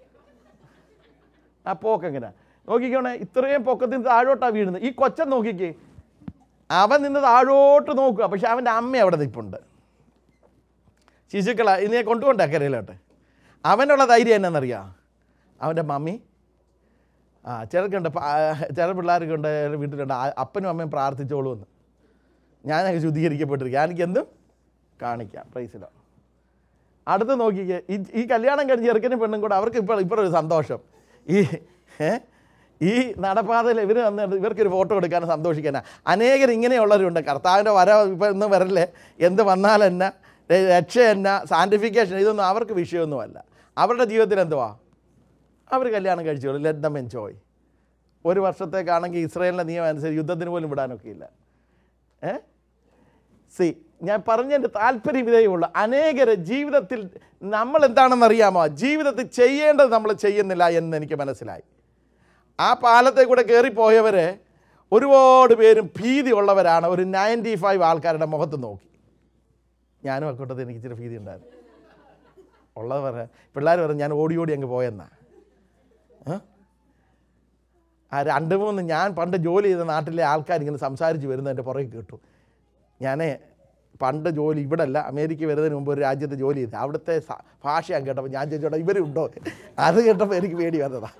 ആ പോക്ക് എങ്ങനെ നോക്കിക്കോണേ ഇത്രയും പൊക്കത്തിൽ നിന്ന് താഴോട്ടാണ് വീഴുന്നത് ഈ കൊച്ചൻ നോക്കിക്കേ അവൻ നിന്ന് താഴോട്ട് നോക്കുക പക്ഷെ അവൻ്റെ അമ്മ അവിടെ നിൽപ്പുണ്ട് ശിശുക്കള ഇതിനെ കൊണ്ടുപോണ്ട കരയിലോട്ട് അവനുള്ള ധൈര്യം എന്നാണെന്നറിയാം അവൻ്റെ മമ്മി ആ ചിലർക്കുണ്ട് പ- ആ, ചില പിള്ളേർക്കുണ്ട് വീട്ടിലുണ്ട് ആ, അപ്പനും അമ്മയും പ്രാർത്ഥിച്ചോളൂ എന്ന് ഞാനൊക്കെ ശുദ്ധീകരിക്കപ്പെട്ടിരിക്കുക എനിക്ക് എന്തും കാണിക്കാം പ്രൈസിലോ അടുത്ത് നോക്കിക്കേ ഈ ഈ കല്യാണം കഴിഞ്ഞ് ചെറുക്കനും പെണ്ണും കൂടെ അവർക്ക് ഇപ്പോൾ ഇപ്പോൾ ഒരു സന്തോഷം ഈ ഏ ഈ നടപ്പാതയിൽ ഇവർ വന്ന് ഇവർക്കൊരു ഫോട്ടോ എടുക്കാൻ സന്തോഷിക്കാനാ അനേകർ ഇങ്ങനെയുള്ളവരുണ്ട് കർത്താവിൻ്റെ വര ഇപ്പം ഇന്ന് വരല്ലേ എന്ത് വന്നാലെന്ന രക്ഷ എന്ന സാൻറ്റിഫിക്കേഷൻ ഇതൊന്നും അവർക്ക് വിഷയമൊന്നുമല്ല അവരുടെ ജീവിതത്തിൽ എന്തുവാ അവർ കല്യാണം കഴിച്ചോളൂ ലെറ്റ് ദം എൻജോയ് ഒരു വർഷത്തേക്കാണെങ്കിൽ ഇസ്രായേലിൻ്റെ നിയമം അനുസരിച്ച് യുദ്ധത്തിന് പോലും വിടാനൊക്കെ ഇല്ല ഏ സി ഞാൻ പറഞ്ഞതിൻ്റെ താല്പര്യം ഇതേ ഉള്ളൂ അനേകരെ ജീവിതത്തിൽ നമ്മൾ എന്താണെന്ന് അറിയാമോ ജീവിതത്തിൽ ചെയ്യേണ്ടത് നമ്മൾ ചെയ്യുന്നില്ല എന്ന് എനിക്ക് മനസ്സിലായി ആ പാലത്തെ കൂടെ കയറിപ്പോയവരെ ഒരുപാട് പേരും ഭീതിയുള്ളവരാണ് ഒരു നയൻറ്റി ഫൈവ് ആൾക്കാരുടെ മുഖത്ത് നോക്കി ഞാനും അക്കൂട്ടത്തിൽ എനിക്ക് ഇച്ചിരി ഭീതി ഉണ്ടായിരുന്നു ഉള്ളത് പറ പിള്ളേർ പറഞ്ഞു ഞാൻ ഓടി ഓടി അങ്ങ് പോയെന്നാ ഏ? ആ രണ്ട് മൂന്ന് ഞാൻ പണ്ട് ജോലി ചെയ്ത നാട്ടിലെ ആൾക്കാർ ഇങ്ങനെ സംസാരിച്ച് വരുന്നതിൻ്റെ പുറകെ കേട്ടു ഞാൻ പണ്ട് ജോലി ഇവിടെ അല്ല അമേരിക്ക വരുന്നതിന് മുമ്പ് ഒരു രാജ്യത്ത് ജോലി ചെയ്ത് അവിടുത്തെ സ- ഭാഷ ഞാൻ കേട്ടപ്പോൾ ഞാൻ ചോദിച്ചോട്ടെ ഇവരുണ്ടോ അത് കേട്ടപ്പോൾ എനിക്ക് പേടി വന്നതാ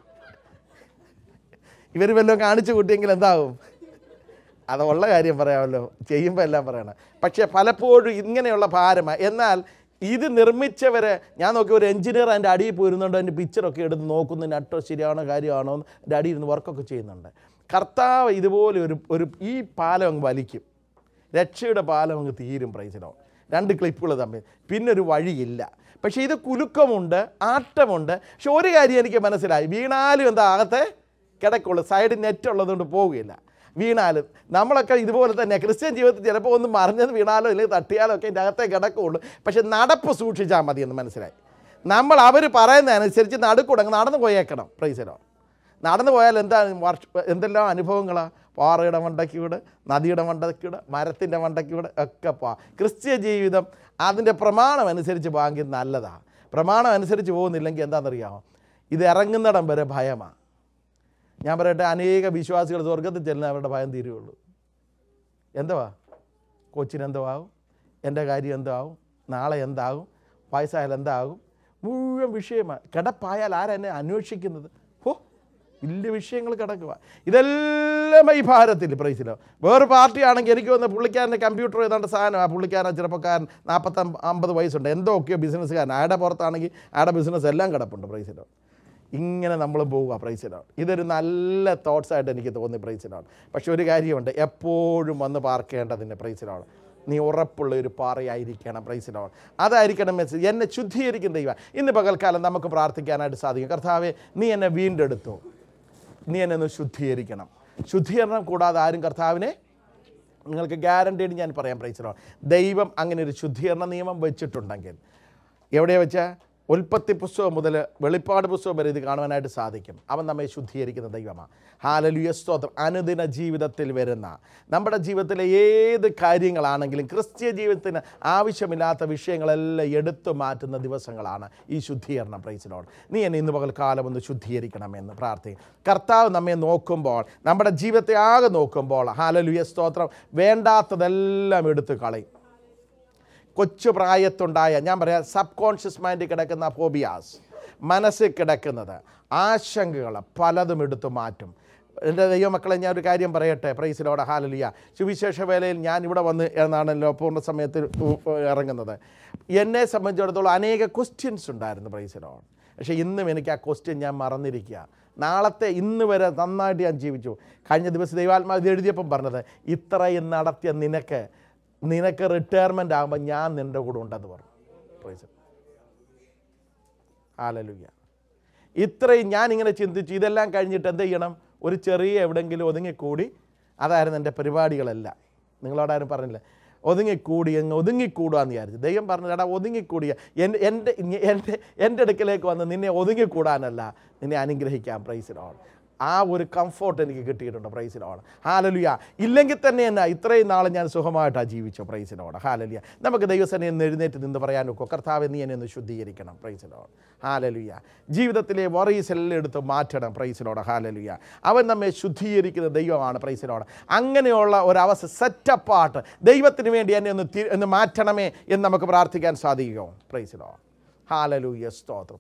ഇവർ വല്ലതും കാണിച്ചു കൂട്ടിയെങ്കിൽ എന്താവും അത് ഉള്ള കാര്യം പറയാമല്ലോ ചെയ്യുമ്പോൾ എല്ലാം പറയണം പക്ഷേ പലപ്പോഴും ഇങ്ങനെയുള്ള ഭാരമാണ് എന്നാൽ ഇത് നിർമ്മിച്ചവരെ ഞാൻ നോക്കി ഒരു എഞ്ചിനീയർ അതിൻ്റെ അടിയിൽ പോയിരുന്നുണ്ട് അതിൻ്റെ പിക്ചറൊക്കെ എടുത്ത് നോക്കുന്നു നട്ടോ ശരിയാണോ കാര്യമാണോ എന്ന് അതിൻ്റെ അടിയിൽ ഇരുന്ന് വർക്കൊക്കെ ചെയ്യുന്നുണ്ട് കർത്താവ് ഇതുപോലെ ഒരു ഒരു ഈ പാലം അങ്ങ് വലിക്കും രക്ഷയുടെ പാലം അങ്ങ് തീരും പ്രൈസിനോ രണ്ട് ക്ലിപ്പുകൾ തമ്മിൽ പിന്നെ ഒരു വഴിയില്ല പക്ഷേ ഇത് കുലുക്കമുണ്ട് ആട്ടമുണ്ട് പക്ഷെ ഒരു കാര്യം എനിക്ക് മനസ്സിലായി വീണാലും എന്താ അകത്തെ കിടക്കുള്ളൂ സൈഡിൽ നെറ്റ് ഉള്ളതുകൊണ്ട് പോവുകയില്ല വീണാലും നമ്മളൊക്കെ ഇതുപോലെ തന്നെ ക്രിസ്ത്യൻ ജീവിതത്തിൽ ചിലപ്പോൾ ഒന്ന് മറിഞ്ഞത് വീണാലോ അല്ലെങ്കിൽ തട്ടിയാലോ ഒക്കെ ഇതിൻ്റെ അകത്തേ കിടക്കുള്ളൂ പക്ഷെ നടപ്പ് സൂക്ഷിച്ചാൽ മതി എന്ന് മനസ്സിലായി നമ്മൾ അവർ പറയുന്നതനുസരിച്ച് നടുക്കുടങ്ങ് നടന്നു പോയേക്കണം പ്രൈസരോ നടന്നു പോയാൽ എന്താ വർഷ എന്തെല്ലാം അനുഭവങ്ങളാണ് പാറയുടെ മണ്ടയ്ക്കൂടെ നദിയുടെ മണ്ടയ്ക്കൂടെ മരത്തിൻ്റെ മണ്ടയ്ക്കൂടെ ഒക്കെ പോവാം ക്രിസ്ത്യ ജീവിതം അതിൻ്റെ പ്രമാണം അനുസരിച്ച് പോകാമെങ്കിൽ നല്ലതാണ് പ്രമാണം അനുസരിച്ച് പോകുന്നില്ലെങ്കിൽ എന്താണെന്നറിയാമോ ഇത് ഇറങ്ങുന്നിടം വരെ ഭയമാണ് ഞാൻ പറയട്ടെ അനേക വിശ്വാസികൾ സ്വർഗത്തിൽ ചെല്ലുന്ന അവരുടെ ഭയം തീരുകയുള്ളൂ എന്തുവാ കൊച്ചിന് എന്തോ ആവും എൻ്റെ കാര്യം എന്തോ ആവും നാളെ എന്താകും വയസ്സായാൽ എന്താകും മുഴുവൻ വിഷയമാണ് കിടപ്പായാൽ ആരെന്നെ അന്വേഷിക്കുന്നത് ഹോ വലിയ വിഷയങ്ങൾ കിടക്കുക ഇതെല്ലാം ഈ ഭാരത്തിൽ പ്രൈസിലോ വേറെ പാർട്ടി ആണെങ്കിൽ എനിക്ക് വന്ന പുള്ളിക്കാരൻ്റെ കമ്പ്യൂട്ടർ ഏതാണ്ട് സാധനം ആ പുള്ളിക്കാരൻ ചെറുപ്പക്കാരൻ നാൽപ്പത്തി അമ്പത് വയസ്സുണ്ട് എന്തൊക്കെയോ ബിസിനസ്സുകാരൻ അയാളുടെ പുറത്താണെങ്കിൽ അയാളുടെ ബിസിനസ് എല്ലാം കിടപ്പുണ്ട് പ്രൈസിലോ ഇങ്ങനെ നമ്മൾ പോവുക പ്രൈസിലാണ് ഇതൊരു നല്ല തോട്ട്സ് ആയിട്ട് എനിക്ക് തോന്നി പ്രൈസിലാണ് പക്ഷെ ഒരു കാര്യമുണ്ട് എപ്പോഴും വന്ന് പാർക്കേണ്ടതിൻ്റെ പ്രൈസിലാണ് നീ ഉറപ്പുള്ള ഒരു പാറയായിരിക്കണം പ്രൈസിലാണ് അതായിരിക്കണം മെസ്സേജ് എന്നെ ശുദ്ധീകരിക്കുന്ന ദൈവം ഇന്ന് പകൽക്കാലം നമുക്ക് പ്രാർത്ഥിക്കാനായിട്ട് സാധിക്കും കർത്താവെ നീ എന്നെ വീണ്ടെടുത്തു നീ എന്നെ ഒന്ന് ശുദ്ധീകരിക്കണം ശുദ്ധീകരണം കൂടാതെ ആരും കർത്താവിനെ നിങ്ങൾക്ക് ഗ്യാരണ്ടീഡ് ഞാൻ പറയാം പ്രൈസിലോ ദൈവം അങ്ങനെ ഒരു ശുദ്ധീകരണ നിയമം വെച്ചിട്ടുണ്ടെങ്കിൽ എവിടെ വെച്ചാൽ ഉൽപ്പത്തി പുസ്തകം മുതൽ വെളിപ്പാട് പുസ്തകം വരെ ഇത് കാണുവാനായിട്ട് സാധിക്കും അവൻ നമ്മെ ശുദ്ധീകരിക്കുന്ന ദൈവമാണ് ഹാലലുയ സ്തോത്രം അനുദിന ജീവിതത്തിൽ വരുന്ന നമ്മുടെ ജീവിതത്തിലെ ഏത് കാര്യങ്ങളാണെങ്കിലും ക്രിസ്ത്യ ജീവിതത്തിന് ആവശ്യമില്ലാത്ത വിഷയങ്ങളെല്ലാം എടുത്തു മാറ്റുന്ന ദിവസങ്ങളാണ് ഈ ശുദ്ധീകരണം പ്രൈസിനോട് നീ എന്നെ ഇന്ന് പകൽ കാലം ഒന്ന് ശുദ്ധീകരിക്കണമെന്ന് പ്രാർത്ഥിക്കും കർത്താവ് നമ്മെ നോക്കുമ്പോൾ നമ്മുടെ ജീവിതത്തെ ആകെ നോക്കുമ്പോൾ ഹാലലുയ സ്തോത്രം വേണ്ടാത്തതെല്ലാം എടുത്തു കളയും കൊച്ചു പ്രായത്തുണ്ടായ ഞാൻ പറയാം സബ് കോൺഷ്യസ് മൈൻഡിൽ കിടക്കുന്ന ഫോബിയാസ് മനസ്സിൽ കിടക്കുന്നത് ആശങ്കകൾ പലതും എടുത്തു മാറ്റും എൻ്റെ ദൈവമക്കളെ ഞാൻ ഒരു കാര്യം പറയട്ടെ പ്രൈസിലോടെ ഹാലലിയ സുവിശേഷ വേലയിൽ ഞാൻ ഇവിടെ വന്ന് എന്നാണല്ലോ പൂർണ്ണ സമയത്ത് ഉ- ഇറങ്ങുന്നത് എന്നെ സംബന്ധിച്ചിടത്തോളം അനേക ക്വസ്റ്റ്യൻസ് ഉണ്ടായിരുന്നു പ്രൈസിലോട് പക്ഷേ ഇന്നും എനിക്ക് ആ ക്വസ്റ്റ്യൻ ഞാൻ മറന്നിരിക്കുക നാളത്തെ ഇന്ന് വരെ നന്നായിട്ട് ഞാൻ ജീവിച്ചു കഴിഞ്ഞ ദിവസം ദൈവാത്മാവ് ഇത് എഴുതിയപ്പം പറഞ്ഞത് ഇത്രയും നടത്തിയ നിനക്ക് നിനക്ക് റിട്ടയർമെൻ്റ് ആകുമ്പോൾ ഞാൻ നിൻ്റെ കൂടെ ഉണ്ടെന്ന് പറഞ്ഞു പ്രൈസ് ഹാലലുയ്യ ഇത്രയും ഞാൻ ഇങ്ങനെ ചിന്തിച്ചു ഇതെല്ലാം കഴിഞ്ഞിട്ട് എന്ത് ചെയ്യണം ഒരു ചെറിയ എവിടെയെങ്കിലും ഒതുങ്ങിക്കൂടി അതായിരുന്നു എൻ്റെ പരിപാടികളെല്ലാം നിങ്ങളോടാരും പറഞ്ഞില്ല ഒതുങ്ങിക്കൂടി അങ്ങ് ഒതുങ്ങിക്കൂടാന്ന് വിചാരിച്ചു ദൈവം പറഞ്ഞു എടാ ഒതുങ്ങിക്കൂടിയ എൻ്റെ എൻ്റെ എൻ്റെ എൻ്റെ അടുക്കലേക്ക് വന്ന് നിന്നെ ഒതുങ്ങിക്കൂടാനല്ല നിന്നെ അനുഗ്രഹിക്കാം പ്രൈസിനോട് ആ ഒരു കംഫോർട്ട് എനിക്ക് കിട്ടിയിട്ടുണ്ട് പ്രൈസിനോട് ഹാലലുയ ഇല്ലെങ്കിൽ തന്നെ എന്നാ ഇത്രയും നാൾ ഞാൻ സുഖമായിട്ടാണ് ജീവിച്ചു പ്രൈസിനോട് ഹാലലുയ നമുക്ക് ദൈവസനെ എന്ന് എഴുന്നേറ്റ് നിന്ന് പറയാനൊക്കെ കർത്താവ് നീ എന്നെ ഒന്ന് ശുദ്ധീകരിക്കണം പ്രൈസിനോട് ഹാലലുയ ജീവിതത്തിലെ വറീസ് എല്ലാം എടുത്ത് മാറ്റണം പ്രൈസിനോട് ഹാലലുയ അവൻ നമ്മെ ശുദ്ധീകരിക്കുന്ന ദൈവമാണ് പ്രൈസിനോട് അങ്ങനെയുള്ള ഒരവസ്ഥ സെറ്റപ്പാട്ട് ദൈവത്തിന് വേണ്ടി എന്നെ ഒന്ന് തി- ഒന്ന് മാറ്റണമേ എന്ന് നമുക്ക് പ്രാർത്ഥിക്കാൻ സാധിക്കുമോ പ്രൈസിനോട് ഹാലലുയ സ്തോത്രം